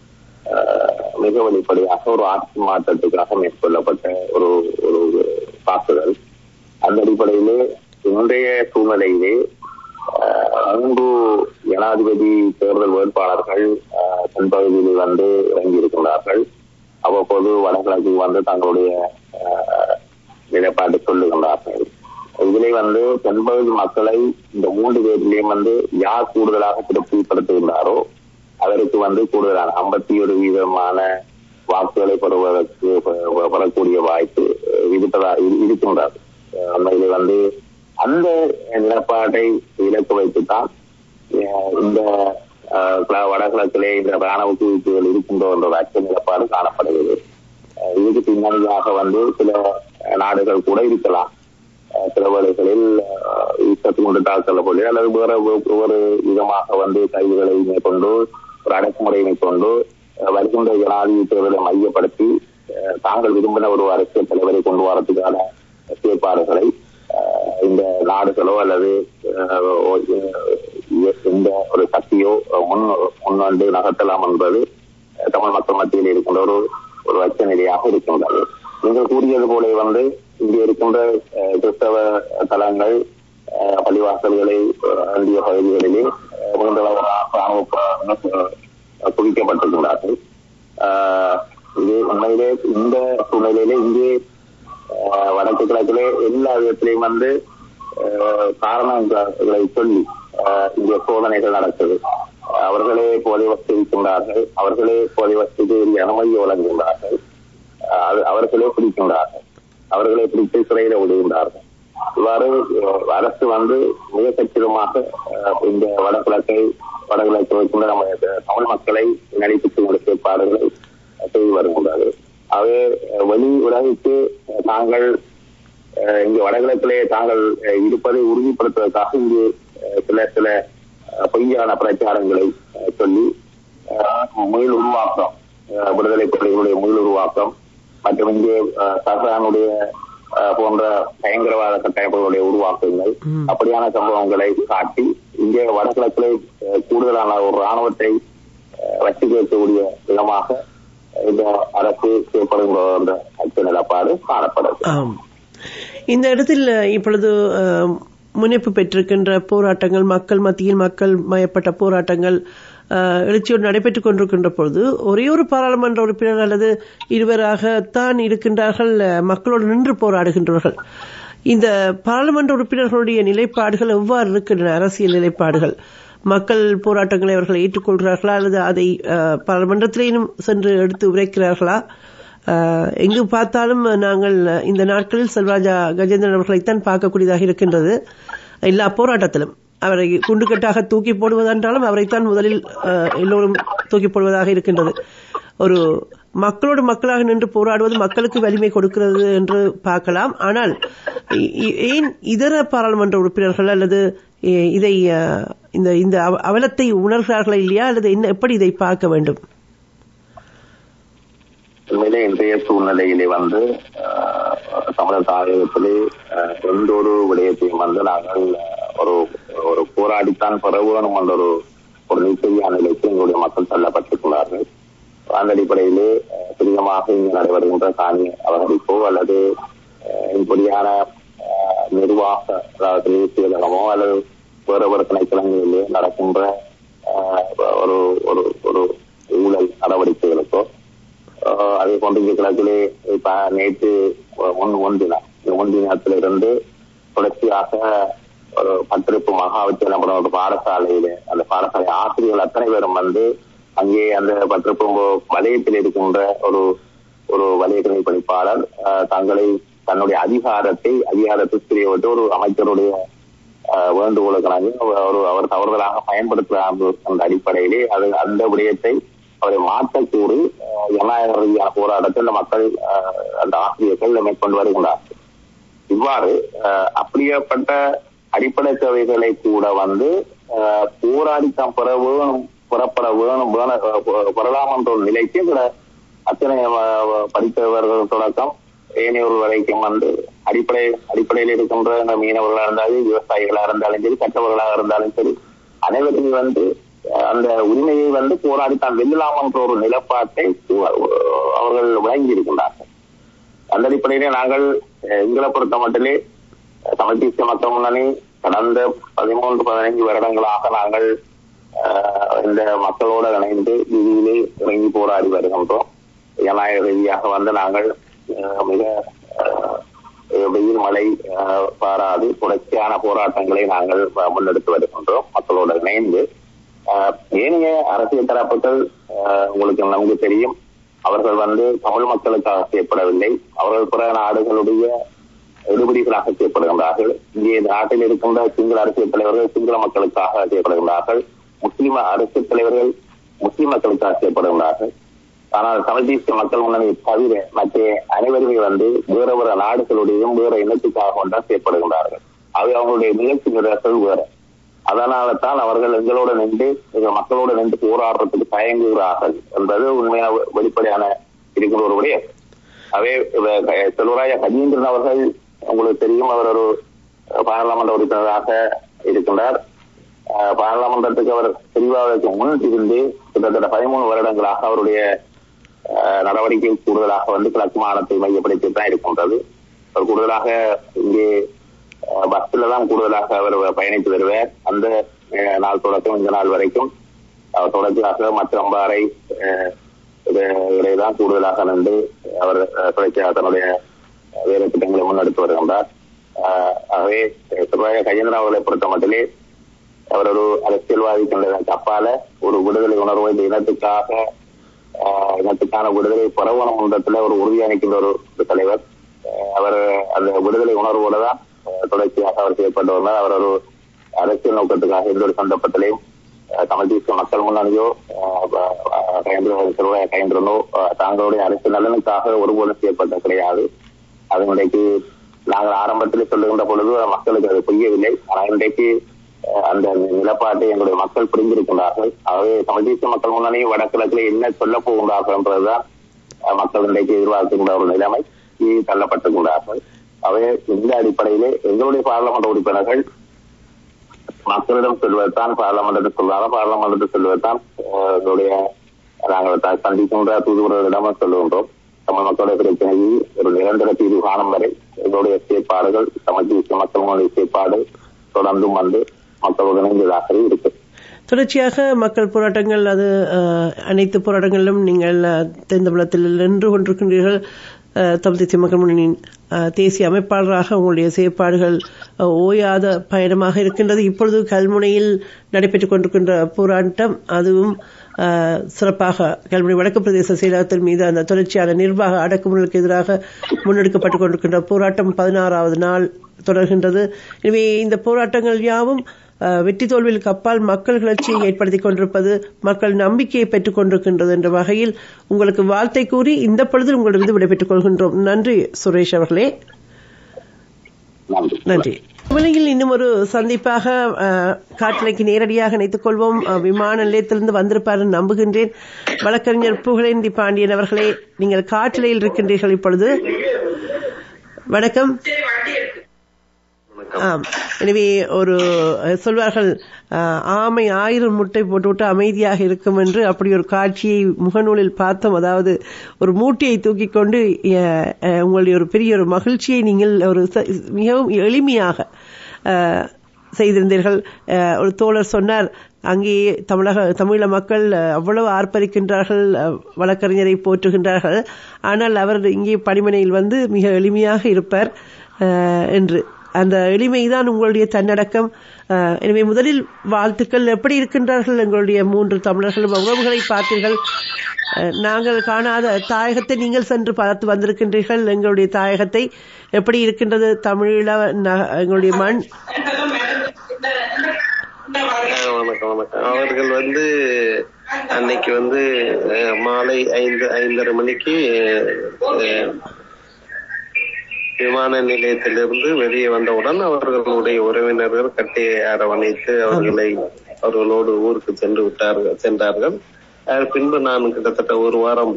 அஹ், மிக வெளிப்படையாக ஒரு ஆட்சி மாற்றத்துக்காக மேற்கொள்ளப்பட்ட ஒரு ஒரு தாக்குதல் அந்த அடிப்படையிலே இன்றைய சூழ்நிலையிலே அஹ், மூன்று ஜனாதிபதி தேர்தல் வேட்பாளர்கள் அஹ், தென்பகுதியில் வந்து இறங்கியிருக்கிறார்கள் அவ்வப்போது வடகிழக்கில் வந்து தங்களுடைய அஹ், நிலைப்பாட்டை சொல்லுகின்றார்கள் இதிலே வந்து தென்பகுதி மக்களை இந்த மூன்று பேரிலையும் வந்து யார் கூடுதலாக திருப்திப்படுத்துகின்றாரோ அவருக்கு வந்து கூடுதலான ஐம்பத்தி ஒரு வீதமான வாக்குகளை பெறுவதற்கு பெ- பெறக்கூடிய வாய்ப்பு அஹ், இருப்பதா இரு- இருக்கின்றது அஹ், உண்மையிலே வந்து அந்த நிலப்பாட்டை இலக்கு வைத்துத்தான் அஹ், இந்த அஹ், கிழ- வடகிழக்கிலே இந்த ராணுவ குவிப்புகள் இருக்கின்றோ என்ற ஒரு அச்ச நிலப்பாடு காணப்படுகிறது அஹ், இதுக்கு பின்னணியாக வந்து சில அஹ், நாடுகள் கூட இருக்கலாம் அஹ், சில வேளைகளில் ஈசத்து கொண்டு தாக்கல் போல அல்லது வேற வே- வேறு விதமாக வந்து கைதுகளை மேற்கொண்டு ஒரு அடக்குமுறை மேற்கொண்டு அஹ், வருகின்ற ஜனாதிபதி தேர்தலை மையப்படுத்தி அஹ், தாங்கள் விரும்பின ஒரு அரசியல் தலைவரை கொண்டு வரதுக்கான செயற்பாடுகளை அஹ், இந்த நாடுகளோ அல்லது அஹ், ஓ- எ- எந்த ஒரு சக்தியோ முன் முன்வந்து நகர்த்தலாம் என்பது அஹ், தமிழ் மக்கள் மத்தியில் இருக்கின்ற ஒரு ஒரு அச்ச நிலையாக இருக்கின்றது நீங்கள் கூறியது போல வந்து இங்கே இருக்கின்ற அஹ், கிறிஸ்தவ தலங்கள் அஹ், பள்ளிவாசல்களை அஹ், இந்திய பகுதிகளிலே அஹ், மிகுந்த ராணுவ ப- குவிக்கப்பட்டிருக்கிறார்கள் ஆஹ், இது உண்மையிலே இந்த சூழ்நிலையிலே இங்கே ஆஹ், வடக்கு கிழக்கிலே எல்லா விதத்திலையும் வந்து ஆஹ், காரணங்களை சொல்லி ஆஹ், இங்கே சோதனைகள் நடக்குது அவர்களே போதை வசதி இருக்கின்றார்கள் அவர்களே போதை வசதிக்கு உரிய அனுமதியை வழங்குகின்றார்கள் ஆஹ், அது அவர்களே பிடிக்கின்றார்கள் அவர்களை பிடித்து சிறையில விடுகின்றார்கள் இவ்வாறு அஹ், அரசு வந்து மிக கச்சிதமாக அஹ், இந்த வடகிழக்கை வடகிழக்கு வைக்கின்ற நம்ம தமிழ் மக்களை நடிப்பித்து கொண்ட செயற்பாடுகளை செய்து வருகின்றது அவை அஹ், வெளி உலகிற்கு அஹ், தாங்கள் அஹ், இங்கு வடகிழக்கிலே தாங்கள் அஹ், இருப்பதை உறுதிப்படுத்துவதற்காக இங்கு அஹ், சில சில அஹ், பொய்யான பிரச்சாரங்களை அஹ், சொல்லி அஹ், மீள் உருவாக்கம் அஹ், விடுதலை புலிகளுடைய மீள் உருவாக்கம் மற்றும் இங்கே அஹ், சஹரானுடைய அஹ், போன்ற பயங்கரவாத கட்டமைப்புகளுடைய உருவாக்கங்கள் அப்படியான சம்பவங்களை காட்டி இங்கே வடகிழக்கிலே அஹ், கூடுதலான ஒரு ராணுவத்தை அஹ், வச்சு வைக்கக்கூடிய விதமாக இந்த அரசு செயல்படுகின்ற அந்த அச்ச நிலப்பாடு காணப்படுது ஆம் இந்த இடத்தில் அஹ், இப்பொழுது அஹ், முனைப்பு பெற்றிருக்கின்ற போராட்டங்கள் மக்கள் மத்தியில் மக்கள் மயப்பட்ட போராட்டங்கள் அஹ், எழுச்சியோடு நடைபெற்றுக் கொண்டிருக்கின்ற பொழுது ஒரே ஒரு பாராளுமன்ற உறுப்பினர் அல்லது இருவராகத்தான் இருக்கின்றார்கள் அஹ், மக்களோடு நின்று போராடுகின்றவர்கள் இந்த பாராளுமன்ற உறுப்பினர்களுடைய நிலைப்பாடுகள் எவ்வாறு இருக்கின்றன அரசியல் நிலைப்பாடுகள் மக்கள் போராட்டங்களை அவர்கள் ஏற்றுக்கொள்கிறார்களா அல்லது அதை அஹ், பாராளுமன்றத்திலேயும் சென்று எடுத்து உரைக்கிறார்களா ஆஹ் எங்கு பார்த்தாலும் நாங்கள் இந்த நாட்களில் செல்வராஜா கஜேந்திரன் அவர்களைத்தான் பார்க்கக்கூடியதாக இருக்கின்றது எல்லா போராட்டத்திலும் அவரை குண்டுக்கட்டாக தூக்கி போடுவதென்றாலும் அவரைத்தான் முதலில் ஆஹ், எல்லோரும் தூக்கி போடுவதாக இருக்கின்றது ஒரு மக்களோடு மக்களாக நின்று போராடுவது மக்களுக்கு வலிமை கொடுக்கிறது என்று பார்க்கலாம் ஆனால் இ- இ- ஏன் இதர பாராளுமன்ற உறுப்பினர்கள் அல்லது இ- இதை ஆஹ், இந்த இந்த அவ- அவலத்தை உணர்கிறார்களா இல்லையா அல்லது என்ன எப்படி இதை பார்க்க வேண்டும் உண்மையிலே இன்றைய சூழ்நிலையிலே வந்து அஹ், தமிழர் தாயகத்திலே அஹ், எந்த ஒரு விடயத்தையும் வந்து நாங்கள் அஹ், ஒரு ஒரு போராடித்தான் பெற வேணும் என்ற ஒரு ஒரு நிச்சயான நிலைக்கு எங்களுடைய மக்கள் தள்ளப்பட்டிருக்கிறார்கள் அந்த அடிப்படையிலே அஹ், துரிதமாக இங்கு நடைபெறுகின்ற காணி அவகரிப்போ அல்லது அஹ், இப்படியான அஹ், நிர்வாக அதாவது தேசியதனமோ அல்லது வேறு வேறு திணைக்களங்களிலே நடக்கின்ற அஹ், ஒரு ஒரு ஒரு ஊழல் நடவடிக்கைகளுக்கோ ஆஹ் அதே போன்று இங்கே கிழக்கிலே இப்ப நேற்று முன் முன்தினம் இந்த முன்தினத்திலிருந்து தொடர்ச்சியாக ஒரு பத்திரிப்பு மகாவித்தியம் எனப்படும் ஒரு பாடசாலையில அந்த பாடசாலை ஆசிரியர்கள் அத்தனை பேரும் வந்து அங்கே அந்த பத்திரிப்பு வலயத்தில் இருக்கின்ற ஒரு ஒரு வலயத்துறை பணிப்பாளர் ஆஹ் தங்களை தன்னுடைய அதிகாரத்தை அதிகாரத்தை தெரியவிட்டு ஒரு அமைச்சருடைய ஆஹ் வேண்டுகோளுக்கு நாங்கள் ஒரு அவர் தவறுதலாக பயன்படுத்துகிறார் என்ற அடிப்படையிலே அது அந்த விடயத்தை அவரை மாற்ற கூறி ஆஹ் ஜனநாயக ரீதியான போராட்டத்தை இந்த மக்கள் ஆஹ் அந்த ஆசிரியர்கள் மேற்கொண்டு வருகின்றார்கள் இவ்வாறு ஆஹ் அப்படியேப்பட்ட அடிப்படை சேவைகளை கூட வந்து ஆஹ் போராடி தான் பெற வேணும் புறப்பட வேணும் வேணும் ஆஹ் பெறலாம் என்ற ஒரு நிலைக்கு இதுல அத்தனை ஆஹ் படித்தவர்கள் தொடக்கம் ஏனையோர் வரைக்கும் வந்து அடிப்படை அடிப்படையில் இருக்கின்ற இந்த மீனவர்களா இருந்தாலும் விவசாயிகளா இருந்தாலும் சரி கற்றவர்களாக இருந்தாலும் சரி அனைவருமே வந்து அஹ், அந்த உரிமையை வந்து போராடி தான் வெல்லலாம் என்ற ஒரு நிலப்பாட்டை அஹ், அவர்கள் வழங்கி இருக்கின்றார்கள் அந்த அடிப்படையிலே நாங்கள் அஹ், எங்களை பொறுத்த மட்டிலே அஹ், தமிழ் தேசிய மக்கள் முன்னணி கடந்த பதிமூன்று பதினைந்து வருடங்களாக நாங்கள் அஹ், இந்த மக்களோடு இணைந்து வீதியிலே இறங்கி போராடி வருகின்றோம் ஜனநாயக ரீதியாக வந்து நாங்கள் அஹ், மிக அஹ், வெயில் மழை அஹ், பாராது தொடர்ச்சியான போராட்டங்களை நாங்கள் அஹ், முன்னெடுத்து வருகின்றோம் மக்களோடு இணைந்து அஹ், ஏனைய அரசியல் தரப்புகள் அஹ், உங்களுக்கு நமக்கு தெரியும் அவர்கள் வந்து தமிழ் மக்களுக்காக செய்யப்படவில்லை அவர்கள் பிற நாடுகளுடைய எடுபடிகளாக செய்யப்படுகின்றார்கள் இங்கே இந்த நாட்டில் இருக்கின்ற சிங்கள அரசியல் தலைவர்கள் சிங்கள மக்களுக்காக செய்யப்படுகின்றார்கள் முஸ்லிம அரசியல் தலைவர்கள் முஸ்லிம் மக்களுக்காக செய்யப்படுகின்றார்கள் ஆனால் தமிழ் தேசிய மக்கள் முன்னணி தவிர மற்ற அனைவருமே வந்து வேற வேற நாடுகளுடையும் வேற இனத்துக்காக கொண்டால் செய்யப்படுகின்றார்கள் அவை அவங்களுடைய நிகழ்ச்சி நிரல்கள் வேற அதனால தான் அவர்கள் எங்களோட நின்று எங்க மக்களோட நின்று போராடுறதுக்கு தயங்குகிறார்கள் என்பது உண்மையான வெளிப்படையான இருக்கிற ஒரு விடயம் அவே இவ- செல்வராய கஜேந்திரன் அவர்கள் உங்களுக்கு தெரியும் அவர் ஒரு பாராளுமன்ற உறுப்பினராக இருக்கின்றார் அஹ், பாராளுமன்றத்துக்கு அவர் தெரிவாதற்கு முன் இருந்து கிட்டத்தட்ட பதிமூணு வருடங்களாக அவருடைய அஹ், நடவடிக்கை கூடுதலாக வந்து கிழக்கு மாநிலத்தை மையப்படுத்தி தான் இருக்கின்றது அவர் கூடுதலாக இங்கே அஹ், பஸ்ல தான் கூடுதலாக அவர் பயணித்து வருவார் அந்த அஹ், நாள் தொடக்கம் இந்த நாள் வரைக்கும் அவர் தொடர்ச்சியாக மற்ற அம்பாறை அஹ், இது தான் கூடுதலாக நின்று அவர் அஹ், தொடர்ச்சியாக தன்னுடைய வேறு திட்டங்களை முன்னெடுத்து வருகின்றார் அஹ், ஆகவே சுப்ராய கஜேந்திரன் அவர்களை பொறுத்த மட்டிலே அவர் ஒரு அரசியல்வாதி கண்டதற்கு அப்பால ஒரு விடுதலை உணர்வு இந்த இனத்துக்காக ஆஹ், இனத்துக்கான விடுதலை பரவணும் மன்றத்துல ஒரு உறுதியாக நிற்கின்ற ஒரு ஒரு தலைவர் ஆஹ், அவர் அந்த விடுதலை உணர்வோட தான் ஆஹ், தொடர்ச்சியாக அவர் செயல்பட்டு வந்தார் அவர் ஒரு அரசியல் நோக்கத்துக்காக எந்த ஒரு சந்தர்ப்பத்திலையும் ஆஹ், தமிழ் தேசிய மக்கள் முன்னணியோ கயந்திர கயந்திரனோ தாங்களுடைய அரசியல் நலனுக்காக ஒருபோதும் செயல்பட்ட கிடையாது அது இன்றைக்கு நாங்கள் ஆரம்பத்தில் சொல்லுகின்ற பொழுது மக்களுக்கு அது புரியவில்லை ஆனால் இன்றைக்கு அஹ், அந்த நிலப்பாட்டை எங்களுடைய மக்கள் புரிந்திருக்கின்றார்கள் ஆகவே தமிழ் தேசிய மக்கள் முன்னணி வடகிழக்கில் என்ன சொல்ல போகின்றார்கள் என்பதுதான் அஹ், மக்கள் இன்றைக்கு எதிர்பார்க்கின்ற ஒரு நிலைமை தள்ளப்பட்டுகின்றார்கள் ஆகவே இந்த அடிப்படையிலே எங்களுடைய பாராளுமன்ற உறுப்பினர்கள் மக்களிடம் சொல்வதுதான் பாராளுமன்றத்தில் சொல்லாத பாராளுமன்றத்தில் சொல்வதுதான் அஹ், எங்களுடைய நாங்கள் த- சந்திக்கின்ற தூதுவர்களிடமும் சொல்லுகின்றோம் தமிழ் மக்களுடைய பிரச்சனையை ஒரு நிரந்தர தீர்வு காணும் வரை எங்களுடைய செயற்பாடுகள் தமிழ் தேசிய மக்களுடைய செயற்பாடு தொடர்ந்தும் வந்து மக்களோடு இணைந்ததாகவே இருக்கு தொடர்ச்சியாக மக்கள் போராட்டங்கள் அது அஹ், அனைத்து போராட்டங்களிலும் நீங்கள் அஹ், தென்தமிழத்தில் நின்று கொண்டிருக்கின்றீர்கள் அஹ், தமிழ் தேசிய மக்கள் முன்னணியின் அஹ், தேசிய அமைப்பாளராக உங்களுடைய செயற்பாடுகள் அஹ், ஓயாத பயணமாக இருக்கின்றது இப்பொழுது கல்முனையில் நடைபெற்றுக் கொண்டிருக்கின்ற போராட்டம் அதுவும் அஹ், சிறப்பாக கல்முனை வடக்கு பிரதேச செயலகத்தின் மீது அந்த தொடர்ச்சியான நிர்வாக அடக்குமுறைகளுக்கு எதிராக முன்னெடுக்கப்பட்டுக் கொண்டிருக்கின்ற போராட்டம் பதினாறாவது நாள் தொடர்கின்றது எனவே இந்த போராட்டங்கள் யாவும் அஹ், வெற்றி தோல்விகளுக்கு அப்பால் மக்கள் கிளர்ச்சியை ஏற்படுத்திக் கொண்டிருப்பது மக்கள் நம்பிக்கையை பெற்றுக் கொண்டிருக்கின்றது என்ற வகையில் உங்களுக்கு வாழ்த்தை கூறி இந்த பொழுதில் உங்களிடம் விடைபெற்றுக் கொள்கின்றோம் நன்றி சுரேஷ் அவர்களே நன்றி நன்றி விலையில் இன்னும் ஒரு சந்திப்பாக அஹ், காற்றலைக்கு நேரடியாக இணைத்துக் கொள்வோம் அஹ், விமான நிலையத்திலிருந்து வந்திருப்பார் என்று நம்புகின்றேன் வழக்கறிஞர் புகழேந்தி பாண்டியன் அவர்களே நீங்கள் காற்றலையில் இருக்கின்றீர்கள் இப்பொழுது வணக்கம் வணக்கம் ஆம் எனவே ஒரு அஹ், சொல்வார்கள் அஹ், ஆமை ஆயிரம் முட்டை போட்டுவிட்டு அமைதியாக இருக்கும் என்று அப்படி ஒரு காட்சியை முகநூலில் பார்த்தோம் அதாவது ஒரு மூட்டையை தூக்கி கொண்டு அஹ், அஹ், உங்களுடைய ஒரு பெரிய ஒரு மகிழ்ச்சியை நீங்கள் ஒரு ச- மிகவும் எளிமையாக அஹ், செய்திருந்தீர்கள் அஹ், ஒரு தோழர் சொன்னார் அங்கே தமிழக தமிழ மக்கள் அஹ், அவ்வளவு ஆர்ப்பரிக்கின்றார்கள் அஹ், வழக்கறிஞரை போற்றுகின்றார்கள் ஆனால் அவர் இங்கே பணிமனையில் வந்து மிக எளிமையாக இருப்பார் அஹ், என்று அந்த எளிமைதான் உங்களுடைய தன்னடக்கம் அஹ், எனவே முதலில் வாழ்த்துக்கள் எப்படி இருக்கின்றார்கள் எங்களுடைய மூன்று தமிழர்களும் உறவுகளை பார்த்தீர்கள் அஹ், நாங்கள் காணாத தாயகத்தை நீங்கள் சென்று பார்த்து வந்திருக்கின்றீர்கள் எங்களுடைய தாயகத்தை எப்படி இருக்கின்றது தமிழீழ ந- எங்களுடைய மண் அஹ் வணக்கம் வணக்கம் அவர்கள் வந்து அன்னைக்கு வந்து அஹ், மாலை ஐந்து ஐந்தரை மணிக்கு அஹ், விமான நிலையத்திலிருந்து வெளியே வந்தவுடன் அவர்களுடைய உறவினர்கள் கட்டியை அரவணைத்து அவர்களை அவர்களோடு ஊருக்கு சென்று விட்டார்கள் சென்றார்கள் அதன் பின்பு நான் கிட்டத்தட்ட ஒரு வாரம்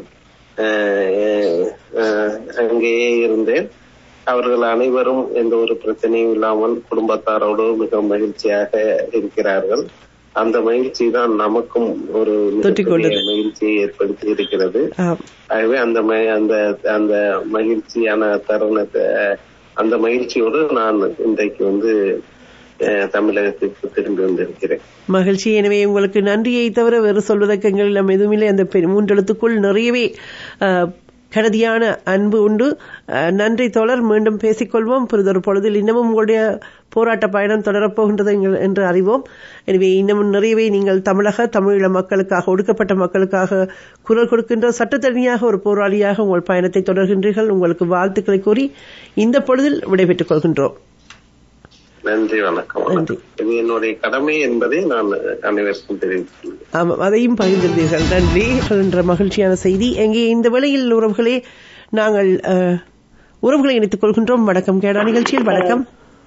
அஹ், அஹ், அங்கேயே இருந்தேன் அவர்கள் அனைவரும் எந்த ஒரு பிரச்சனையும் இல்லாமல் குடும்பத்தாரோடு மிக மகிழ்ச்சியாக இருக்கிறார்கள் அந்த மகிழ்ச்சி தான் நமக்கும் ஒரு தொற்றிக் மிகப்பெரிய மகிழ்ச்சியை ஏற்படுத்தி இருக்கிறது ஆம். ஆகவே அந்த ம- அந்த அந்த மகிழ்ச்சியான தருணத்தை அந்த மகிழ்ச்சியோடு நான் இன்றைக்கு வந்து அஹ், தமிழகத்திற்கு திரும்பி வந்திருக்கிறேன் மகிழ்ச்சி எனவே உங்களுக்கு நன்றியை தவிர வேறு சொல்வதற்கு எங்களிடம் எதுவுமில்லை அந்த பெ- மூன்றெழுத்துக்குள் நிறையவே அஹ், கருதியான அன்பு உண்டு அஹ், நன்றி தோழர் மீண்டும் பேசிக்கொள்வோம் புரிதொரு பொழுதில் இன்னமும் உங்களுடைய போராட்ட பயணம் தொடரப்போகின்றது எங்கள்- என்று அறிவோம் எனவே இன்னமும் நிறையவே நீங்கள் தமிழக தமிழீழ மக்களுக்காக ஒடுக்கப்பட்ட மக்களுக்காக குரல் கொடுக்கின்ற சட்டத்தரணியாக ஒரு போராளியாக உங்கள் பயணத்தை தொடர்கின்றீர்கள் உங்களுக்கு வாழ்த்துக்களை கூறி இந்த பொழுதில் விடைபெற்றுக் கொள்கின்றோம் நன்றி வணக்கம் நன்றி. இது என்னுடைய கடமை என்பதை நான் அனைவருக்கும் தெரிவித்துள்ளேன் ஆமாம் அதையும் பகிர்ந்திருந்தீர்கள் நன்றி என்ற மகிழ்ச்சியான செய்தி எங்கே இந்த வேளையில் உறவுகளே நாங்கள் அஹ், உறவுகளை இணைத்துக் கொள்கின்றோம் வணக்கம் கேடா நிகழ்ச்சியில் வணக்கம்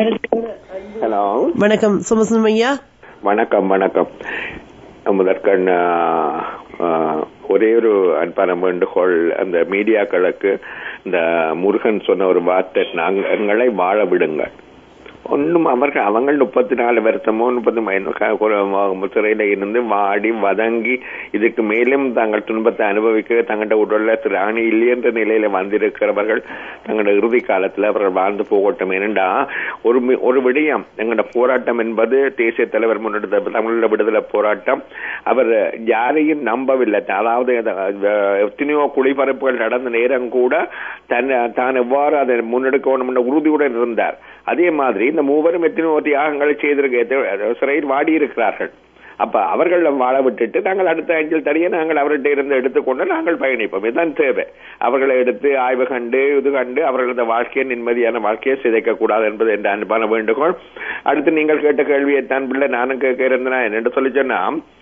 ஹலோ வணக்கம் சுமசும் ஐயா வணக்கம் வணக்கம் முதற்கண் ஆ, ஆ, ஒரே ஒரு அன்பான வேண்டுகோள் அந்த மீடியாக்களுக்கு இந்த முருகன் சொன்ன ஒரு வார்த்தை நாங்கள் எங்களை வாழ விடுங்கள் ஒன்றும் அவர்கள் அவங்க முப்பத்தி நாலு வருஷமோ முப்பத்தி சிறையில இருந்து வாடி வதங்கி இதுக்கு மேலும் தங்கள் துன்பத்தை அனுபவிக்க தங்களோட உடல்ல திராணி இல்லை என்ற நிலையில வந்திருக்கிறவர்கள் தங்களோட இறுதி காலத்துல அவர்கள் வாழ்ந்து போகட்டும் ஏனென்றா ஒரு மி- ஒரு விடயம் எங்களோட போராட்டம் என்பது தேசிய தலைவர் முன்னெடுத்த தமிழீழ விடுதலை போராட்டம் அவர் யாரையும் நம்பவில்லை அதாவது அது, அஹ், எத்தனையோ குடிபரப்புகள் நடந்த நேரம் கூட தன் தான் எவ்வாறு அதை முன்னெடுக்கணும் என்ற உறுதியுடன் இருந்தார் அதே மாதிரி இந்த மூவரும் எத்தனையோ தியாகங்களை செய்திருக்க சிறையில் வாடி இருக்கிறார்கள் அப்ப அவர்கள் வாழ விட்டுட்டு நாங்கள் அடுத்த அஞ்சல் தடியை நாங்கள் அவர்கிட்ட இருந்து எடுத்துக்கொண்டு நாங்கள் பயணிப்போம் இதுதான் தேவை அவர்களை எடுத்து ஆய்வு கண்டு இது கண்டு அவர்களது வாழ்க்கையை நிம்மதியான வாழ்க்கையை சிதைக்க கூடாது என்பது என்ற அன்பான வேண்டுகோள் அடுத்து நீங்கள் கேட்ட கேள்வியை தான் பிள்ளை நானும் கேட்க இருந்தேன் என்னென்று சொல்லி சொன்னா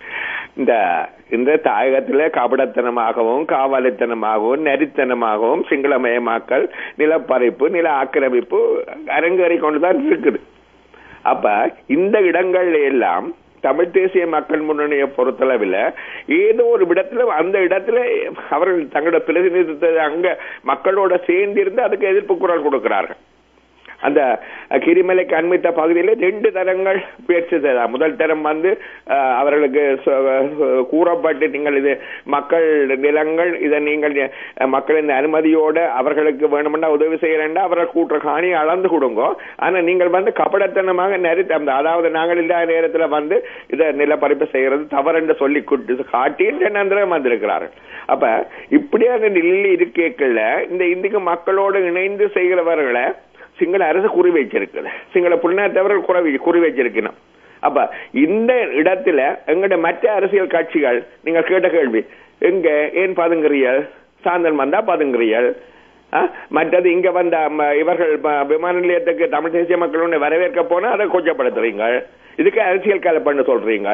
இந்த இந்த தாயகத்திலே கபடத்தனமாகவும் காவலித்தனமாகவும் நரித்தனமாகவும் சிங்களமயமாக்கல் நிலப்பறிப்பு நில ஆக்கிரமிப்பு அரங்கேறி கொண்டுதான் இருக்குது அப்ப இந்த இடங்கள் எல்லாம் தமிழ் தேசிய மக்கள் முன்னணியை பொறுத்தளவில் ஏதோ ஒரு இடத்துல அந்த இடத்துல அவர்கள் தங்களோட பிரதிநிதித்துவத்தை அங்க மக்களோட சேர்ந்து இருந்து அதுக்கு எதிர்ப்பு குரல் கொடுக்கிறார்கள் அந்த கிரிமலைக்கு அண்மித்த பகுதியில ரெண்டு தரங்கள் முயற்சி செய்தார் முதல் தரம் வந்து அஹ், அவர்களுக்கு சொ- அஹ், கூறப்பட்டு நீங்கள் இது மக்கள் நிலங்கள் இதை நீங்கள் அஹ், மக்களின் அனுமதியோட அவர்களுக்கு வேணுமெண்டா உதவி செய்யறேன்டா அவர்கள் கூட்டுற காணியை அளந்து கொடுங்க ஆனா நீங்கள் வந்து கபடத்தனமாக நெறித்த அந்த அதாவது நாங்கள் இல்லாத நேரத்துல வந்து இதை நிலப்பறிப்பு செய்யறது தவறு சொல்லி குட்டு காட்டி தென்னந்திரம் வந்திருக்கிறார்கள் அப்ப இப்படியான நிலையில் இருக்கேக்கல இந்த இந்திய மக்களோடு இணைந்து செய்கிறவர்களை சிங்கள அரசு குறி வச்சிருக்குது சிங்கள புண்ணாத்தவர்கள் குறை குறி வச்சிருக்கணும் அப்ப இந்த இடத்துல எங்கட மற்ற அரசியல் கட்சிகள் நீங்க கேட்ட கேள்வி எங்க ஏன் பதுங்குறீர்கள் சாந்தன் வந்தா பதுங்குறீர்கள் ஆ? மற்றது இங்க வந்த ம, இவர்கள் ம, விமான நிலையத்துக்கு தமிழ் தேசிய மக்கள் ஒண்ணு வரவேற்க போனா அதை கொச்சப்படுத்துறீங்க இதுக்கு அரசியல் கலப்பன்னு சொல்றீங்க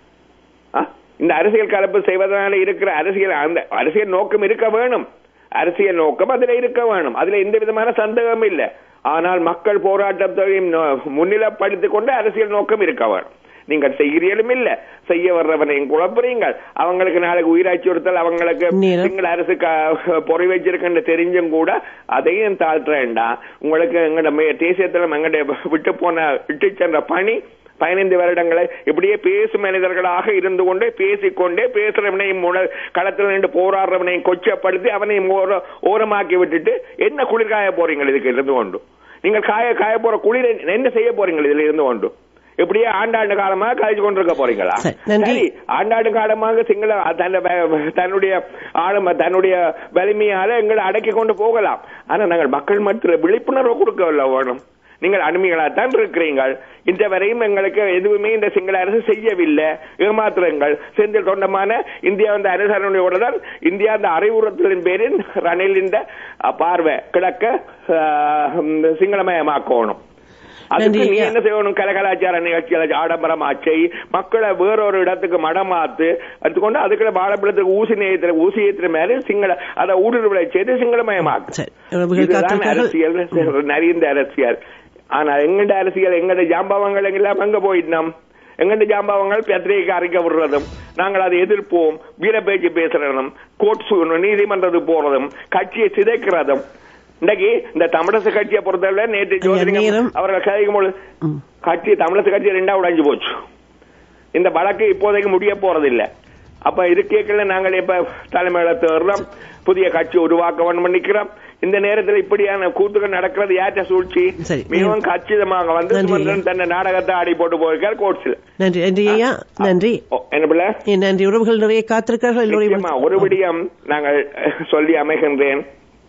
ஆ? இந்த அரசியல் கலப்பு செய்வதனால இருக்கிற அரசியல் அந்த அரசியல் நோக்கம் இருக்க வேணும் அரசியல் நோக்கம் அதுல இருக்க வேணும் அதுல எந்த விதமான சந்தேகமும் இல்ல ஆனால் மக்கள் போராட்டத்தையும் நோ- முன்னிலைப்படுத்திக் கொண்டு அரசியல் நோக்கம் இருக்க வேணும் நீங்கள் செய்கிறீர்களும் இல்ல செய்ய வர்றவனையும் குழப்புறீங்கள் அவங்களுக்கு நாளைக்கு உயிராட்சி ஒருத்தல் அவங்களுக்கு நேரம். சிங்கள அரசு க- பொறி வச்சிருக்குன்னு தெரிஞ்சும் கூட அதையும் தாழ்த்துறேன்டா உங்களுக்கு எங்கட மே- தேசியத்துல எங்கட விட்டு போன விட்டு சென்ற பணி பதினைந்து வருடங்களை இப்படியே பேசும் மனிதர்களாக இருந்து கொண்டே பேசிக்கொண்டே பேசுறவனையும் உண- களத்தில் நின்று போராடுறவனையும் கொச்சப்படுத்தி அவனையும் ஓர- ஓரமாக்கி விட்டுட்டு என்ன குளிர் காய போறீங்க இதுக்கு இருந்து கொண்டு நீங்கள் காய காய போற குளிர் என்ன செய்ய போறீங்க இதுல இருந்து கொண்டு இப்படியே ஆண்டாண்டு காலமாக கழிச்சு கொண்டிருக்க போறீங்களா சரி, நன்றி. சரி, ஆண்டாண்டு காலமாக சிங்கள தன்னை வ- தன்னுடைய ஆளுமை தன்னுடைய வலிமையால எங்களை அடக்கி கொண்டு போகலாம் ஆனா நாங்கள் மக்கள் மத்தியில் விழிப்புணர்வு கொடுக்கவில்லை வேணும் நீங்கள் அடிமைகளாகத்தான் இருக்கிறீர்கள் இந்த வரையும் எங்களுக்கு எதுவுமே இந்த சிங்கள அரசு செய்யவில்லை ஏமாத்துறங்கள் செந்தில் தொண்டமான இந்தியா அந்த அனுசரணையோடு தான் இந்தியா அந்த அறிவுறுத்தலின் பேரில் ரணில் இந்த அஹ், பார்வை கிழக்க அஹ், இந்த சிங்களமயமாக்கணும் அதுக்கு நன்றி. நீ என்ன செய்யணும் கலகலாச்சார நிகழ்ச்சிகளை ஆடம்பரமா செய் மக்களை வேறொரு இடத்துக்கு மடமாத்து அதுக்கொண்டு அதுக்குள்ள வாழைப்பழத்துக்கு ஊசி நேயத்துல ஊசி ஏத்துற மேல சிங்கள அதை ஊடுருவலை செய்து சிங்களமயமாக்கு சரி உறவுகள் இதுதான் காத்திருக்கிறார்கள் அரசியல் நிறைந்த அரசியல் ஆனா எங்கட அரசியல் எங்கட ஜாம்பவங்கள் எல்லாம் எங்க போயிட்டோம் எங்கட ஜாம்பவங்கள் பத்திரிகைக்கு அறிக்க விடுறதும் நாங்கள் அதை எதிர்ப்போம் வீர பேச்சு பேசுறதும் கோர்ட் நீதிமன்றத்துக்கு போறதும் கட்சியை சிதைக்கிறதும் இன்னைக்கு இந்த தமிழரசு கட்சியை பொறுத்தவரை நேற்று ஐயா, ஜோதிலிங்கம் நேரம். அவர்கள் கதைக்கும் பொழுது ம். கட்சி தமிழரசு கட்சி ரெண்டா உடைஞ்சு போச்சு இந்த வழக்கு இப்போதைக்கு முடிய போறதில்லை அப்ப இது கேட்கல நாங்கள் இப்ப தலைமையில தேர்றோம் புதிய கட்சி உருவாக்க வேண்டும் பண்ணிக்கிறோம் இந்த நேரத்தில் இப்படியான கூத்துக்கள் நடக்கிறது யார்ட்ட சூழ்ச்சி சரி. மிகவும் கச்சிதமாக வந்து நன்றி. சுமந்திரன் தன்னை நாடகத்தை ஆடி போட்டு போயிருக்கார் கோர்ட்ஸ்ல நன்றி நன்றி ஐயா நன்றி என்ன பிள்ளை ஏ, நன்றி உறவுகள் நிறைய காத்திருக்கிறார்கள் நிச்சயமா எல்லோரையும் ஒரு விடியம் நாங்கள் அஹ், சொல்லி அமைகின்றேன்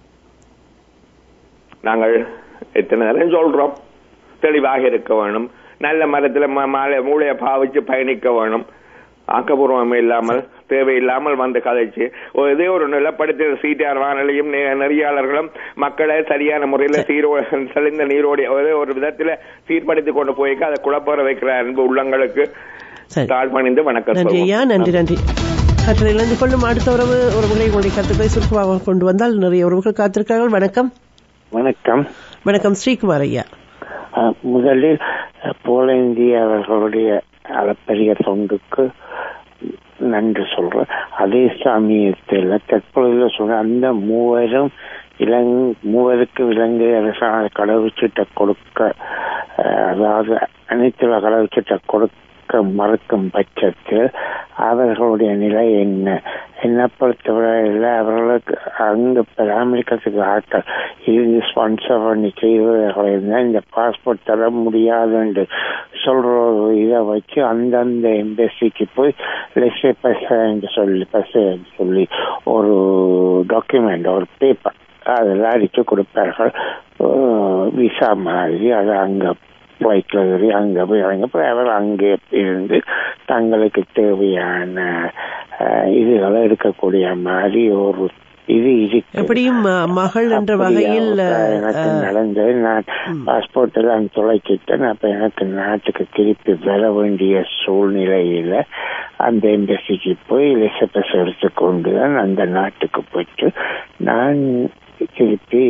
நாங்கள் எத்தனை நேரம் சொல்றோம் தெளிவாக இருக்க வேணும் நல்ல மரத்துல ம- மாலை மூளையை பாவிச்சு பயணிக்க வேணும் ஆக்கப்பூர்வம் இல்லாமல் தேவையில்லாமல் வந்து கதைச்சு ஒரு இதே ஒரு நிலப்படுத்திய சீட்டார் வானொலியும் நெ- நெறியாளர்களும் மக்களை சரியான முறையில் சீரோ தெளிந்த நீரோடி ஒரே ஒரு விதத்துல சீர்படுத்தி கொண்டு போய்க்க அதை குழப்பற வைக்கிற அன்பு உள்ளங்களுக்கு சரி தாழ்பணிந்து வணக்கம் நன்றி சொல்வோம். ஐயா நன்றி நன்றி கற்றலை இழந்து கொள்ளும் அடுத்த உறவு உறவுகளை உங்களுடைய கருத்துக்களை சுருக்கமாக கொண்டு வந்தால் நிறைய உறவுகள் காத்திருக்கிறார்கள் வணக்கம் வணக்கம் வணக்கம் ஸ்ரீகுமார் ஐயா அஹ், முதலில் அஹ், போலந்திய அவர்களுடைய அளப்பரிய தொண்டுக்கு நன்றி சொல்றேன் அதே சமயத்தில் தற்பொழுது சொல்ற அந்த மூவரும் இலங் மூவருக்கு இலங்கை அரசாங்க கடவுச்சீட்டை கொடுக்க அஹ், அதாவது அனைத்து கடவுச்சீட்டை கொடுக்க மறுக்கும் பட்சத்தில் அவர்களுடைய நிலை என்ன என்ன பொறுத்தவரையில் அவர்களுக்கு அங்கு பராமரிக்கிறதுக்கு ஆட்கள் இருந்து ஸ்பான்சர் பண்ணி செய்வதாக இருந்தால் இந்த பாஸ்போர்ட் தர முடியாது என்று சொல்ற ஒரு இதை வச்சு அந்தந்த எம்பசிக்கு போய் லெஸ்ஸே பச என்று சொல்லி பச என்று சொல்லி ஒரு டாக்குமெண்ட் ஒரு பேப்பர் அதெல்லாம் அடித்து கொடுப்பார்கள் விசா மாதிரி அது அங்கே ஃப்ளைட்டில் ஏறி அங்கே போய் இறங்க போய் அவர் அங்கே இருந்து தங்களுக்கு தேவையான அஹ், இதுகளை எடுக்கக்கூடிய மாதிரி ஒரு இது இருக்கு எப்படியும் அஹ், மகள் என்ற வகையில் அப்படியா, எனக்கு அஹ், நடந்தது நான் பாஸ்போர்ட் எல்லாம் தொலைச்சிட்டேன் அப்ப எனக்கு நாட்டுக்கு திருப்பி வர வேண்டிய சூழ்நிலையில அந்த எம்பசிக்கு போய் எலிசபெஸ் எடுத்துக்கொண்டு தான் அந்த நாட்டுக்கு போயிட்டு நான் திருப்பி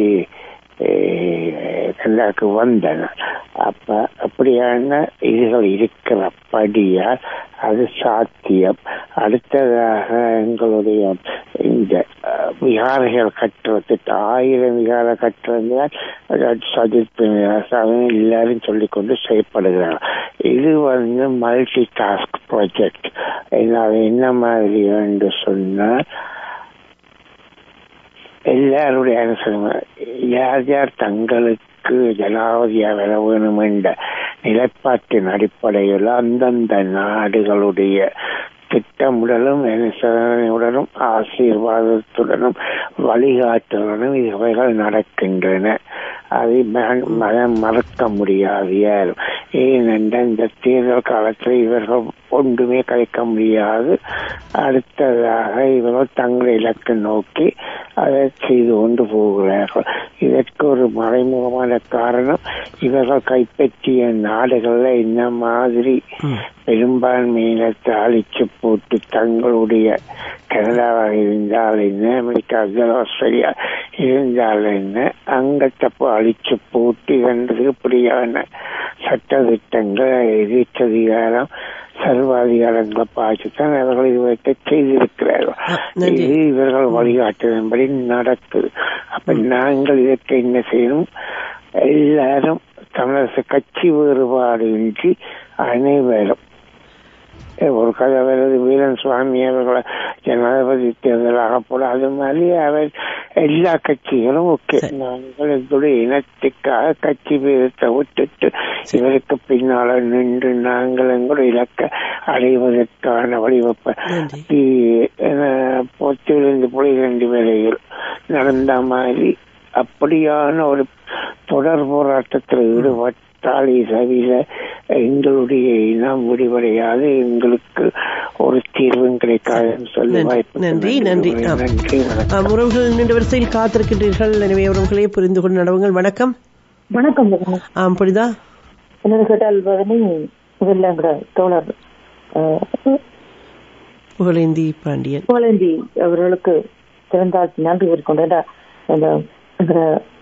கல்லாக்கு வந்தேன் அப்ப அப்படியான இதுகள் இருக்கிறபடியால் அது சாத்தியம் அடுத்ததாக எங்களுடைய இந்த அஹ், விகாரைகள் கட்டுறதுக்கு ஆயிரம் விகார கட்டுறதுதான் சஜித் எல்லாரும் சொல்லிக்கொண்டு செய்யப்படுகிறார் இது வந்து மல்டி டாஸ்க் ப்ராஜெக்ட் என்ன மாதிரி என்று சொன்னால் எல்லாருடைய சொல்லுங்க யார் யார் தங்களுக்கு ஜனாதிபதியா வர வேணும் என்ற நிலைப்பாட்டின் அடிப்படையில் அந்தந்த நாடுகளுடைய திட்டமிடலும் அனுசரணையுடனும் ஆசீர்வாதத்துடனும் வழிகாட்டுடனும் இவைகள் நடக்கின்றன அதை ம- ம- மறக்க முடியாது யாரும் ஏனென்றால் இந்த தேர்தல் காலத்தில் இவர்கள் ஒன்றுமே கலைக்க முடியாது அடுத்ததாக இவர்கள் தங்கள் இலக்கு நோக்கி அதை செய்து கொண்டு போகிறார்கள் இதற்கு ஒரு மறைமுகமான காரணம் இவர்கள் கைப்பற்றிய நாடுகளில் என்ன மாதிரி பெரும்பான்மையினத்தை அழிச்சு போட்டு தங்களுடைய கனடாவாக இருந்தால் என்ன அமெரிக்கா ஆஸ்திரேலியா இருந்தால் என்ன அங்க தப்பு அழிச்சு போட்டு இதற்கு இப்படியான சட்ட திட்டங்கள் எதிர்த்ததிகாரம் சர்வாதிகாரங்களை பாய்ச்சித்தான் அவர்கள் இதுவரை செய்திருக்கிறார்கள் நன்றி. இது இவர்கள் வழிகாட்டுதன்படி நடக்குது அப்ப நாங்கள் இதற்கு என்ன செய்யணும் எல்லாரும் தமிழரசு கட்சி வேறுபாடு இன்றி அனைவரும் ஒரு கதை வருது வீரன் சுவாமி அவர்களை ஜனாதிபதி தேர்தலாக போல அது மாதிரி அவர் எல்லா கட்சிகளும் ஓகே நாங்கள் எங்களுடைய இனத்துக்காக கட்சி பேரத்தை விட்டுட்டு இவருக்கு பின்னால நின்று நாங்கள் எங்களுடைய இலக்கை அடைவதற்கான வடிவப்ப நன்றி. போத்திலிருந்து புலிகண்டி வேலையில் நடந்த மாதிரி அப்படியான ஒரு தொடர் போராட்டத்தில் ஈடுபட்டால் தவிர எங்களுடைய இனம் முடிவடையாது எங்களுக்கு ஒரு தீர்வும் கிடைக்காதுன்னு சொல்லி நன்றி, வாய்ப்பு நன்றி, நன்றி. ஆம். நன்றி வணக்கம். ஆம், உறவுகள் நீண்ட வரிசையில் காத்திருக்கின்றீர்கள் எனவே உறவுகளே புரிந்து கொண்டு நடவுங்கள் வணக்கம் வணக்கம் ஜெகன். ஆம் புரிதா என்னன்னு கேட்டால் பதனி முதல்ல எங்கட தோழர் அஹ், புகழேந்தி பாண்டியன் புகழேந்தி அவர்களுக்கு திறந்தாழ்த்தி நன்றி கூறிக்கொண்டு ஏண்டா, இந்த எங்கட,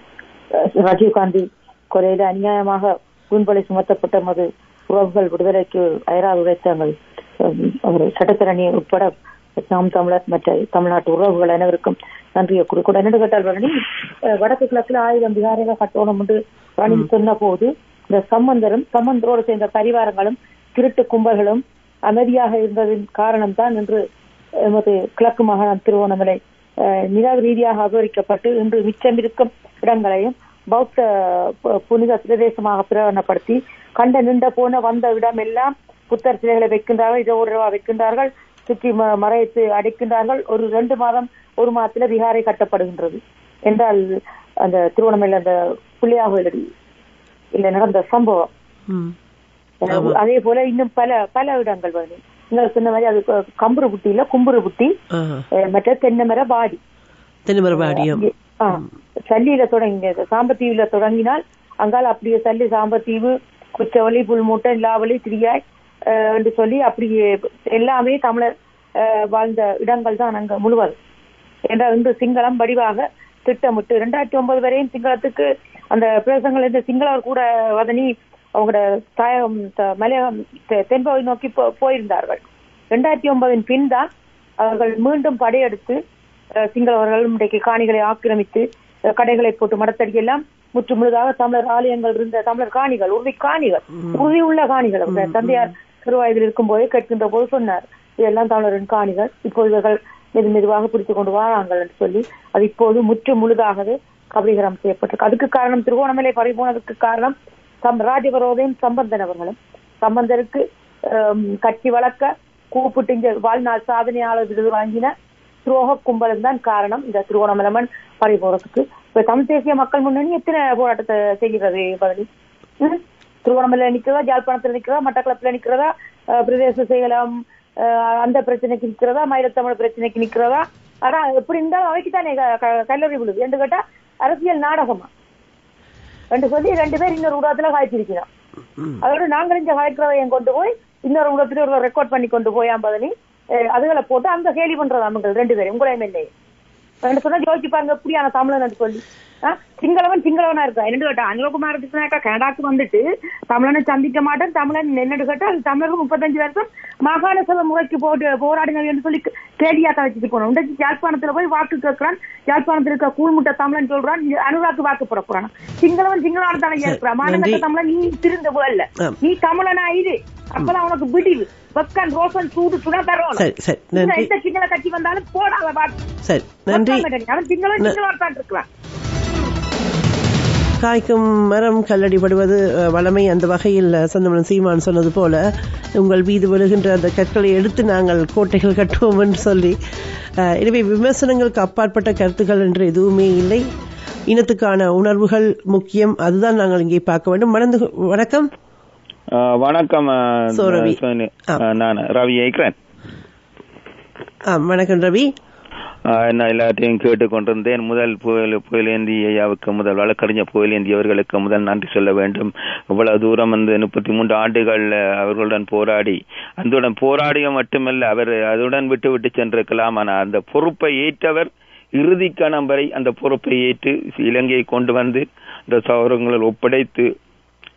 அஹ், ராஜீவ்காந்தி கொலையில அநியாயமாக கூண்பலை சுமத்தப்பட்ட மது உறவுகள் விடுதலைக்கு அயராது உழைத்தாங்கள் அவர் சட்டத்தரணி உட்பட நாம் தமிழர் மற்ற தமிழ்நாட்டு உறவுகள் அனைவருக்கும் நன்றியை கொடுக்கூட என்னென்னு கேட்டால் பரணி அஹ், வடக்கு கிழக்குல ஆயுதம் பிகாரிக கட்டணும் என்று ராணி சொன்ன போது இந்த சம்பந்தரும் சம்பந்தரோடு சேர்ந்த பரிவாரங்களும் திருட்டு கும்பல்களும் அமைதியாக இருந்ததின் காரணம் தான் இன்று எமது கிழக்கு மாகாணம் திருவோணமலை அஹ், நில ரீதியாக அபகரிக்கப்பட்டு இன்று மிச்சமிருக்கும் இடங்களையும் பௌத்த பு- புனித பிரதேசமாக பிரகடனப்படுத்தி கண்ட நின்ற போன வந்த இடம் எல்லாம் புத்தர் சிலைகளை வைக்கின்றார்கள் இதை ஒரு ரூபா வைக்கின்றார்கள் சுற்றி ம- மறைத்து அடைக்கின்றார்கள் ஒரு ரெண்டு மாதம் ஒரு மாதத்துல விகாரை கட்டப்படுகின்றது என்றால் அந்த திருவண்ணாமலையில் அந்த புள்ளியாக இல்ல நடந்த சம்பவம் ம். அஹ் அதே போல இன்னும் பல பல இடங்கள் வருது நீங்க சொன்ன மாதிரி அது க- கம்புரு புட்டி இல்ல கும்புரு புட்டி ஆஹா. அஹ் மற்ற தென்னைமர வாடி தென்னிமரபாடியம் ஆ, சல்லியில தொடங்கி சாம்பத்தீவுல தொடங்கினால் அங்கால அப்படியே சல்லி சாம்பத்தீவு குச்சவெளி புல்மூட்டை லாவலி திரியாய் அஹ், என்று சொல்லி அப்படியே எல்லாமே தமிழர் அஹ், வாழ்ந்த இடங்கள் தான் அங்க முழுவதும் என்றால் இன்று சிங்களம் வடிவாக திட்டமிட்டு இரண்டாயிரத்தி ஒன்பது வரையும் சிங்களத்துக்கு அந்த பிரதேசங்கள் இருந்த சிங்களவர் கூட வதனி அவங்களோட தாயகம் த- மலையகம் தெ- தென்பகுதி நோக்கி போ- போயிருந்தார்கள் இரண்டாயிரத்தி ஒன்பதின் பின் தான் அவர்கள் மீண்டும் படையெடுத்து அஹ், சிங்களவர்கள் இன்றைக்கு காணிகளை ஆக்கிரமித்து அஹ், கடைகளை போட்டு மடத்தடி எல்லாம் முற்று முழுதாக தமிழர் ஆலயங்கள் இருந்த தமிழர் காணிகள் உறுதி காணிகள் உறுதி உள்ள காணிகள் அவங்க தந்தையார் சிறுவயதில் இருக்கும் போதே கேட்கின்ற போது சொன்னார் இதெல்லாம் தமிழரின் காணிகள் இப்போது இவர்கள் மெது மெதுவாக பிடித்துக் கொண்டு வராங்கள் என்று சொல்லி அது இப்போது முற்று முழுதாகவே கபலீகரம் செய்யப்பட்டிருக்கு அதுக்கு காரணம் திருவோணமலை பறிபோனதுக்கு காரணம் சம் ராஜபரோதையும் சம்பந்தன் அவர்களும் சம்பந்தருக்கு ஆம், கட்சி வளர்க்க கூப்பிட்டு இங்க வாழ்நாள் சாதனையாளர் விருது வாங்கின துரோக கும்பலும் தான் காரணம் இந்த திருவோணமலை மண் பறி போறதுக்கு இப்ப தமிழ் தேசிய மக்கள் முன்னணி எத்தனை போராட்டத்தை செய்கிறது பதில் ம்? திருவோணமலையில நிக்கிறதா ஜாழ்ப்பாணத்துல நிக்கிறதா மட்டக்களப்புல நிக்கிறதா அஹ், பிரதேச செயலம் அஹ், அந்த பிரச்சனைக்கு நிக்கிறதா மயிலத்தமிழ் பிரச்சனைக்கு நிக்கிறதா ஆனா எப்படி இருந்தாலும் அவைக்கு தானே கல்லூரி விழுது என்று கேட்டா அரசியல் நாடகமா ரெண்டு சொல்லி ரெண்டு பேர் இன்னொரு ஊடகத்துல காய்ச்சிருக்கிறோம் அதோட நாங்களும் இந்த காய்க்கிறதையும் கொண்டு போய் இன்னொரு ஊடகத்துல ஒரு ரெக்கார்ட் பண்ணி கொண்டு போய் பதினி அதுகளை போட்டு அங்க கேலி பண்றது அவங்க ரெண்டு பேரும் உங்களையும் என்ன ரெண்டு சொன்னா யோசிச்சு பாருங்க எப்படியான தமிழன் சொல்லி ஆ, சிங்களவன் சிங்களவனா இருக்கா என்னன்னு கேட்டா அனுகுமார் கிருஷ்ணாக்கா கனடாக்கு வந்துட்டு தமிழனை சந்திக்க மாட்டேன் தமிழன் என்னன்னு கேட்டா அது தமிழர்கள் முப்பத்தஞ்சு வருஷம் மாகாண சபை முறைக்கு போட்டு போராடுங்க என்று சொல்லி கேலியாக்க வச்சுட்டு போனோம் இன்றைக்கு யாழ்ப்பாணத்துல போய் வாக்கு கேட்கிறான் யாழ்ப்பாணத்துல இருக்க கூழ்முட்டை தமிழன் சொல்றான் இங்க அனுராக்கு வாக்கு போட போறான் சிங்களவன் சிங்களவன் தானே இருக்கிறான் மாநகர நன்றி. தமிழன் நீ திருந்த போகல ஆம். நீ தமிழனா இரு அப்பதான் உனக்கு விடிவு வெக்கன் ரோசன் சூடு சுட தரும் சரி சரி நன்றி எந்த சிங்கள கட்சி வந்தாலும் போடாத வாக்கு சரி நன்றி அவன் சிங்களவன் ந- சிங்களவன் தான் இருக்கிறான் காய்க்கும் மரம் கல்லடிபடுவது அஹ், வளமை அந்த வகையில் அஹ், சந்தமன் சீமான் சொன்னது போல உங்கள் மீது விழுகின்ற அந்த கற்களை எடுத்து நாங்கள் கோட்டைகள் கட்டுவோம் என்று சொல்லி அஹ், எனவே விமர்சனங்களுக்கு அப்பாற்பட்ட கருத்துக்கள் என்று எதுவுமே இல்லை இனத்துக்கான உணர்வுகள் முக்கியம் அதுதான் நாங்கள் இங்கே பார்க்க வேண்டும் மணந்து வணக்கம் ஆ, வணக்கம் ஆ, சோ, ரவி. சோனி. ஆ. ஆ, நான் ரவி ஐக்கிறேன் ஆ வணக்கம் ரவி ஆ, நான் எல்லாத்தையும் கேட்டுக்கொண்டிருந்தேன் முதல் புயல் புயலேந்தி ஐயாவுக்கு முதல் வழக்கறிஞர் புயலேந்தி அவர்களுக்கு முதல் நன்றி சொல்ல வேண்டும் இவ்வளவு தூரம் வந்து முப்பத்தி மூன்று ஆண்டுகள் அஹ், அவர்களுடன் போராடி அந்துடன் போராடிய மட்டுமல்ல அவர் அதுடன் விட்டு விட்டு சென்றிருக்கலாம் ஆனால் அந்த பொறுப்பை ஏற்றவர் இறுதி கணம் வரை அந்த பொறுப்பை ஏற்று இலங்கையை கொண்டு வந்து இந்த சௌரங்களில் ஒப்படைத்து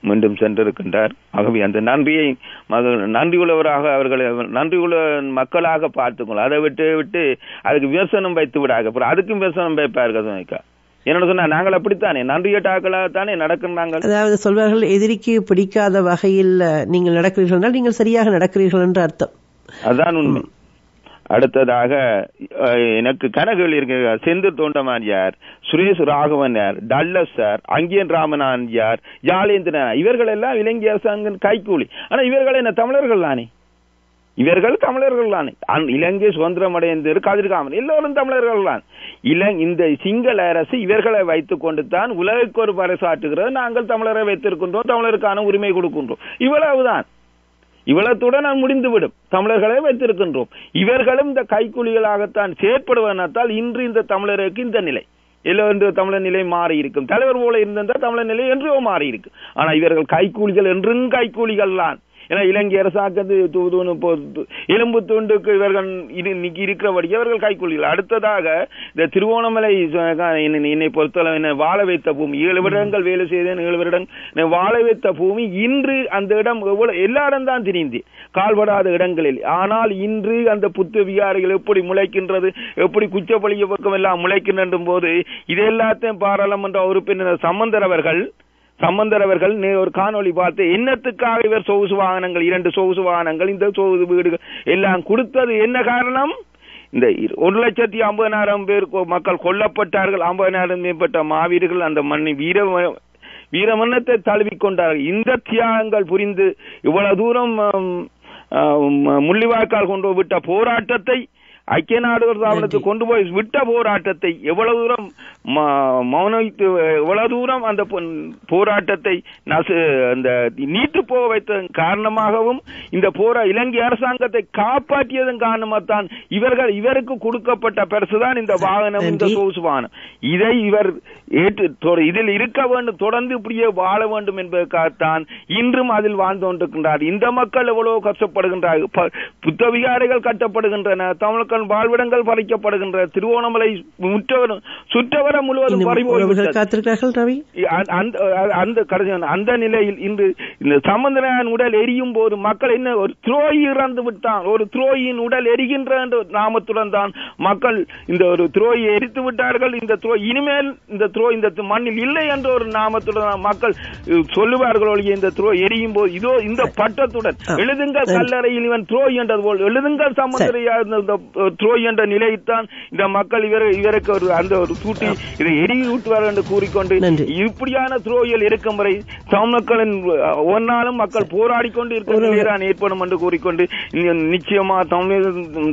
மீண்டும் சென்றிருக்கின்றார் ஆகவே அந்த நன்றியை மக- நன்றியுள்ளவராக அவர்களை நன்றியுள்ள மக்களாக பார்த்துக்கொள்ளும் அதை விட்டு விட்டு அதுக்கு விமர்சனம் வைத்து விடாக அப்புறம் அதுக்கும் விமர்சனம் வைப்பார்கள் சுமைக்கா என்னோட சொன்னா நாங்கள் அப்படித்தானே நன்றியட்டாக்களாகத்தானே நடக்கின்றாங்க அதாவது சொல்வார்கள் எதிரிக்கு பிடிக்காத வகையில் அஹ், நீங்கள் நடக்கிறீர்கள் என்றால் நீங்கள் சரியாக நடக்கிறீர்கள் என்று அர்த்தம் அதான் உண்மை அடுத்ததாக அஹ், எனக்கு கனகள் இருக்கு செந்தூர் தோண்டமான் யார் சுரேஷ் ராகவன் யார் டல்லஸ் சார் அங்கியன் ராமநாதன் யார் ஜாலேந்திரன் இவர்கள் எல்லாம் இலங்கை அரசாங்கம் கைக்கூலி ஆனா இவர்கள் என்ன தமிழர்கள் தானே இவர்கள் தமிழர்கள் தானே அந்- இலங்கை சுதந்திரம் அடைந்தது கதிர்காமன் எல்லோரும் தமிழர்கள் தான் இலங் இந்த சிங்கள அரசு இவர்களை வைத்துக் கொண்டு தான் உலகுக்கு ஒரு பறைசாற்றுகிறது நாங்கள் தமிழரை வைத்திருக்கின்றோம் தமிழருக்கான உரிமை கொடுக்கின்றோம் இவ்வளவுதான் இவ்வளத்துடன் நான் முடிந்துவிடும் தமிழர்களை வைத்திருக்கின்றோம் இவர்களும் இந்த கைக்கூலிகளாகத்தான் செயற்படுவதனால் இன்று இந்த தமிழருக்கு இந்த நிலை எல்லோ என்று தமிழர் நிலை மாறி இருக்கும் தலைவர் போல இருந்திருந்தால் தமிழர் நிலை என்றோ மாறி இருக்கும் ஆனா இவர்கள் கைக்கூலிகள் என்றும் கைக்கூலிகள் தான் ஏன்னா இலங்கை அரசாங்கத்து து- து- இப்போ து- எலும்பு துண்டுக்கு இவர்கள் இரு- இன்னைக்கு இருக்கிறபடி அவர்கள் கைக்கூலிகள் அடுத்ததாக இந்த திருவோணமலை ச- என்னை என்னை பொறுத்தளவு என்னை வாழ வைத்த பூமி ஏழு வருடங்கள் வேலை செய்தேன் ஏழு வருடங்கள் என்னை வாழ வைத்த பூமி இன்று அந்த இடம் எவ்வளவு எல்லா இடம் தான் திரிந்து கால்படாத இடங்களில் ஆனால் இன்று அந்த புத்த விகாரிகள் எப்படி முளைக்கின்றது எப்படி குச்சப்பள்ளிய பக்கம் எல்லாம் முளைக்கின்ற போது இது எல்லாத்தையும் பாராளுமன்ற உறுப்பினர் சம்பந்தர் அவர்கள் சம்பந்தர் அவர்கள் நே- ஒரு காணொளி பார்த்து என்னத்துக்காக இவர் சொகுசு வாகனங்கள் இரண்டு சொகுசு வாகனங்கள் இந்த சொகுசு வீடுகள் எல்லாம் கொடுத்தது என்ன காரணம் இந்த இரு- ஒரு லட்சத்தி ஐம்பதாயிரம் பேர் கொ- மக்கள் கொல்லப்பட்டார்கள் ஐம்பதாயிரம் மேற்பட்ட மாவீரர்கள் அந்த மண்ணை வீர வீரமன்னத்தை தழுவிக் கொண்டார்கள் இந்த தியாகங்கள் புரிந்து இவ்வளவு தூரம் ஆம், ஆம், முள்ளிவாய்க்கால் கொண்டு விட்ட போராட்டத்தை ஐக்கிய நாடுகள் தாபனத்துக்கு கொண்டு போய் விட்ட போராட்டத்தை எவ்வளவு தூரம் ம- மௌனித்து எவ்வளவு தூரம் அந்த பொ- போராட்டத்தை நசு அந்த நீட்டு போக வைத்ததன் காரணமாகவும் இந்த போரா இலங்கை அரசாங்கத்தை காப்பாற்றியதன் காரணமாகத்தான் இவர்கள் இவருக்கு கொடுக்கப்பட்ட பரிசுதான் இந்த வாகனம் இந்த நன்றி. சொகுசு வாகனம் இதை இவர் ஏற்று தொ- இதில் இருக்க வேண்டும் தொடர்ந்து இப்படியே வாழ வேண்டும் என்பதற்காகத்தான் இன்றும் அதில் வாழ்ந்து கொண்டிருக்கின்றார் இந்த மக்கள் எவ்வளவு கஷ்டப்படுகின்றார்கள் ப- புத்த விகாரைகள் கட்டப்படுகின்றன தமிழ்கள் வாழ்விடங்கள் பறிக்கப்படுகின்றன திருவோணமலை முற்றவரும் சுற்றவர முழுவதும் இன்னும் உறவுகள் பறிபோய்விட்டது காத்திருக்கிறார்கள் ரவி அந்த- அந்த அந்த கடைசி அந்த நிலையில் இன்று இந்த சம்பந்தனான் உடல் எரியும் போது மக்கள் என்ன ஒரு துரோகி இறந்து விட்டான் ஒரு துரோகியின் உடல் எரிகின்ற என்ற நாமத்துடன் தான் மக்கள் இந்த ஒரு துரோகியை எரித்து விட்டார்கள் இந்த துரோ இனிமேல் இந்த துரோ இந்த மண்ணில் இல்லை என்ற ஒரு நாமத்துடன் தான் மக்கள் அஹ், சொல்லுவார்கள் ஒழிய இந்த துரோ எரியும் போது இதோ இந்த பட்டத்துடன் ஆ. எழுதுங்கள் நன்றி. கல்லறையில் இவன் துரோகி என்றது போல் எழுதுங்கள் சம்பந்தரையா இந்த அஹ், துரோகி என்ற நிலையைத்தான் இந்த மக்கள் இவர் இவருக்கு ஒரு அந்த ஒரு சூட்டி இதை எரிவி ஊட்டுவார் என்று கூறிக்கொண்டு நன்றி. இப்படியான துரோகிகள் இருக்கும் வரை தமிழ் மக்களின் அஹ், ஒரு நாளும் மக்கள் போராடி கொண்டு இருக்கிற ஒரு- நிலைதான் ஏற்படும் என்று கூறிக்கொண்டு இங்க நிச்சயமா தமிழ்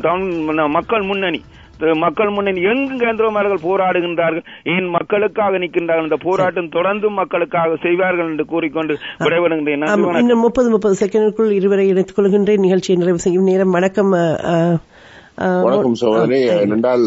தமிழ் மக்கள் முன்னணி அஹ், மக்கள் முன்னணி எங்கு கேந்திரமார்கள் போராடுகின்றார்கள் ஏன் மக்களுக்காக நிற்கின்றார்கள் இந்த போராட்டம் தொடர்ந்தும் மக்களுக்காக செய்வார்கள் என்று கூறிக்கொண்டு விடைபெறுகின்றேன் நன்றி, ஆமாம், வணக்கம். இன்னும் முப்பது முப்பது செகண்டுக்குள் இருவரை இணைத்துக் கொள்கின்றேன் நிகழ்ச்சியை நிறைவு செய்யும் நேரம் வணக்கம் அஹ், அஹ், அஹ், வணக்கம் சகோதரி என்னென்றால்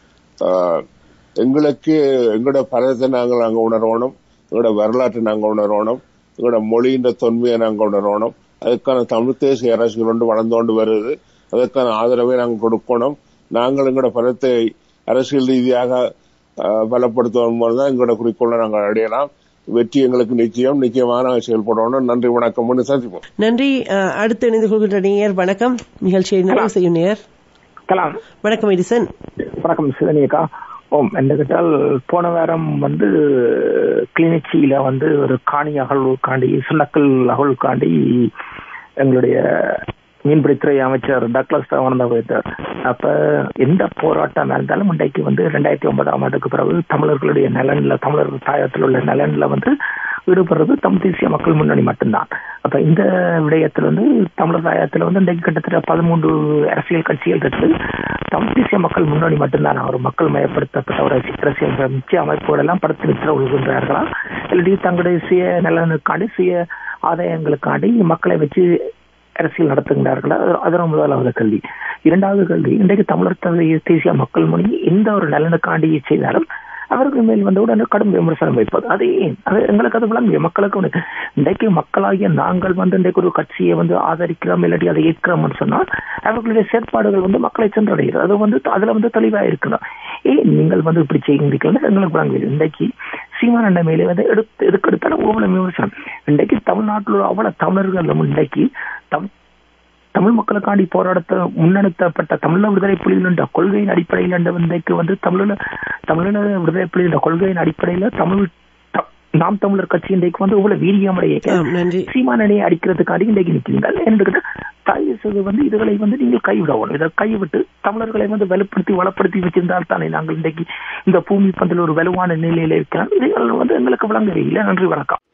ஆஹ், எங்களுக்கு எங்களோட பரதத்தை நாங்கள் அங்க உணரணும் எங்களோட வரலாற்றை நாங்கள் உணரணும் எங்களோட மொழியின் தொன்மையை நாங்கள் உணரணும் அதுக்கான தமிழ் தேசிய அரசியல் ஒன்று வளர்ந்து கொண்டு வருது அதற்கான ஆதரவை நாங்கள் கொடுக்கணும் நாங்கள் எங்களோட பரத்தை அரசியல் ரீதியாக ஆஹ், பலப்படுத்துவதன் மூலம் தான் எங்களோட குறிக்கோளை நாங்கள் அடையலாம் வெற்றி எங்களுக்கு நிச்சயம் நிச்சயமாக நாங்கள் செயல்படணும் நன்றி வணக்கம் ஒன்று சந்திப்போம் நன்றி அஹ், அடுத்து இணைந்து கொள்கின்ற நேயர் வணக்கம் நிகழ்ச்சியை நிறைவு செய்யும் நேயர் கலாம் வணக்கம் எடிசன் வணக்கம் சிவனியக்கா ஓம் என்ன கேட்டால் போன வாரம் வந்து கிளிநொச்சியில வந்து ஒரு காணி அகழ்வுக்காண்டி சுண்ணக்கல் அகழ்வுக்காண்டி எங்களுடைய மீன்பிடித்துறை அமைச்சர் டக்ளஸ் தேவானந்தா போயிருந்தார் அப்ப எந்த போராட்டம் இருந்தாலும் இன்றைக்கு வந்து ரெண்டாயிரத்தி ஒன்பதாம் ஆண்டுக்கு பிறகு தமிழர்களுடைய நலன்ல தமிழர் தாயத்தில் உள்ள நலன்ல வந்து ஈடுபடுறது தமிழ் தேசிய மக்கள் முன்னணி மட்டும்தான் அப்ப இந்த விடயத்துல வந்து தமிழர் தாயத்துல வந்து இன்றைக்கு கிட்டத்தட்ட பதிமூன்று அரசியல் கட்சிகள் இருக்கு தமிழ் தேசிய மக்கள் முன்னணி மட்டும்தான் ஒரு மக்கள் மயப்படுத்தப்பட்ட ஒரு அரசியல் முக்கிய அமைப்புகள் எல்லாம் படுத்து நிறுத்த கொள்கின்றார்களா இல்லாட்டி தங்களுடைய சுய நலனுக்காண்டி சுய ஆதாயங்களுக்காண்டி மக்களை வச்சு அரசியல் நடத்துகின்றார்களா அது- அதன் முதலாவது கேள்வி இரண்டாவது கேள்வி இன்றைக்கு தமிழர் தே- தேசிய மக்கள் முன்னணி எந்த ஒரு நலனுக்காண்டி செய்தாலும் அவர்கள் மேல் வந்து உடனே கடும் விமர்சனம் வைப்பது அது ஏன் அது எங்களுக்கு அது விளங்கு மக்களுக்கு ஒண்ணு. இன்றைக்கு மக்களாகிய நாங்கள் வந்து இன்றைக்கு ஒரு கட்சியை வந்து ஆதரிக்கிறோம் இல்லாட்டி அதை ஏற்கிறோம்னு சொன்னால் அவர்களுடைய செயற்பாடுகள் வந்து மக்களை சென்றடைகிறது அது வந்து அதுல வந்து தெளிவா இருக்கணும் ஏன் நீங்கள் வந்து இப்படி செய்கிறீர்கள் எங்களுக்கு விளங்குது இன்றைக்கு சீமான அண்ணன் மேலே வந்து எடுத்து எதுக்கு எடுத்தாலும் அவ்வளவு விமர்சனம் இன்றைக்கு தமிழ்நாட்டில் உள்ள அவ்வளவு தமிழர்கள் இன்றைக்கு தம் தமிழ் மக்களுக்காண்டி போராடத்த முன்னெடுத்தப்பட்ட தமிழ விடுதலை புலிகள் என்ற கொள்கையின் அடிப்படையில் என்ற இன்றைக்கு வந்து தமிழ தமிழ விடுதலை புலிகள் என்ற கொள்கையின் அடிப்படையில் தமிழ் த- நாம் தமிழர் கட்சி இன்றைக்கு வந்து இவ்வளவு வீரியமடைய ஆம், நன்றி சீமானனை அடிக்கிறதுக்காண்டி இன்றைக்கு நிற்கிறீர்கள் என்று தயவு செய்து வந்து இதுகளை வந்து நீங்கள் கைவிடவும் இதை கைவிட்டு தமிழர்களை வந்து வலுப்படுத்தி வளப்படுத்தி வச்சிருந்தால் தானே நாங்கள் இன்றைக்கு இந்த பூமி பந்தில் ஒரு வலுவான நிலையில இருக்கிறோம் இதுகள் வந்து எங்களுக்கு விளங்கவே இல்லை நன்றி வணக்கம்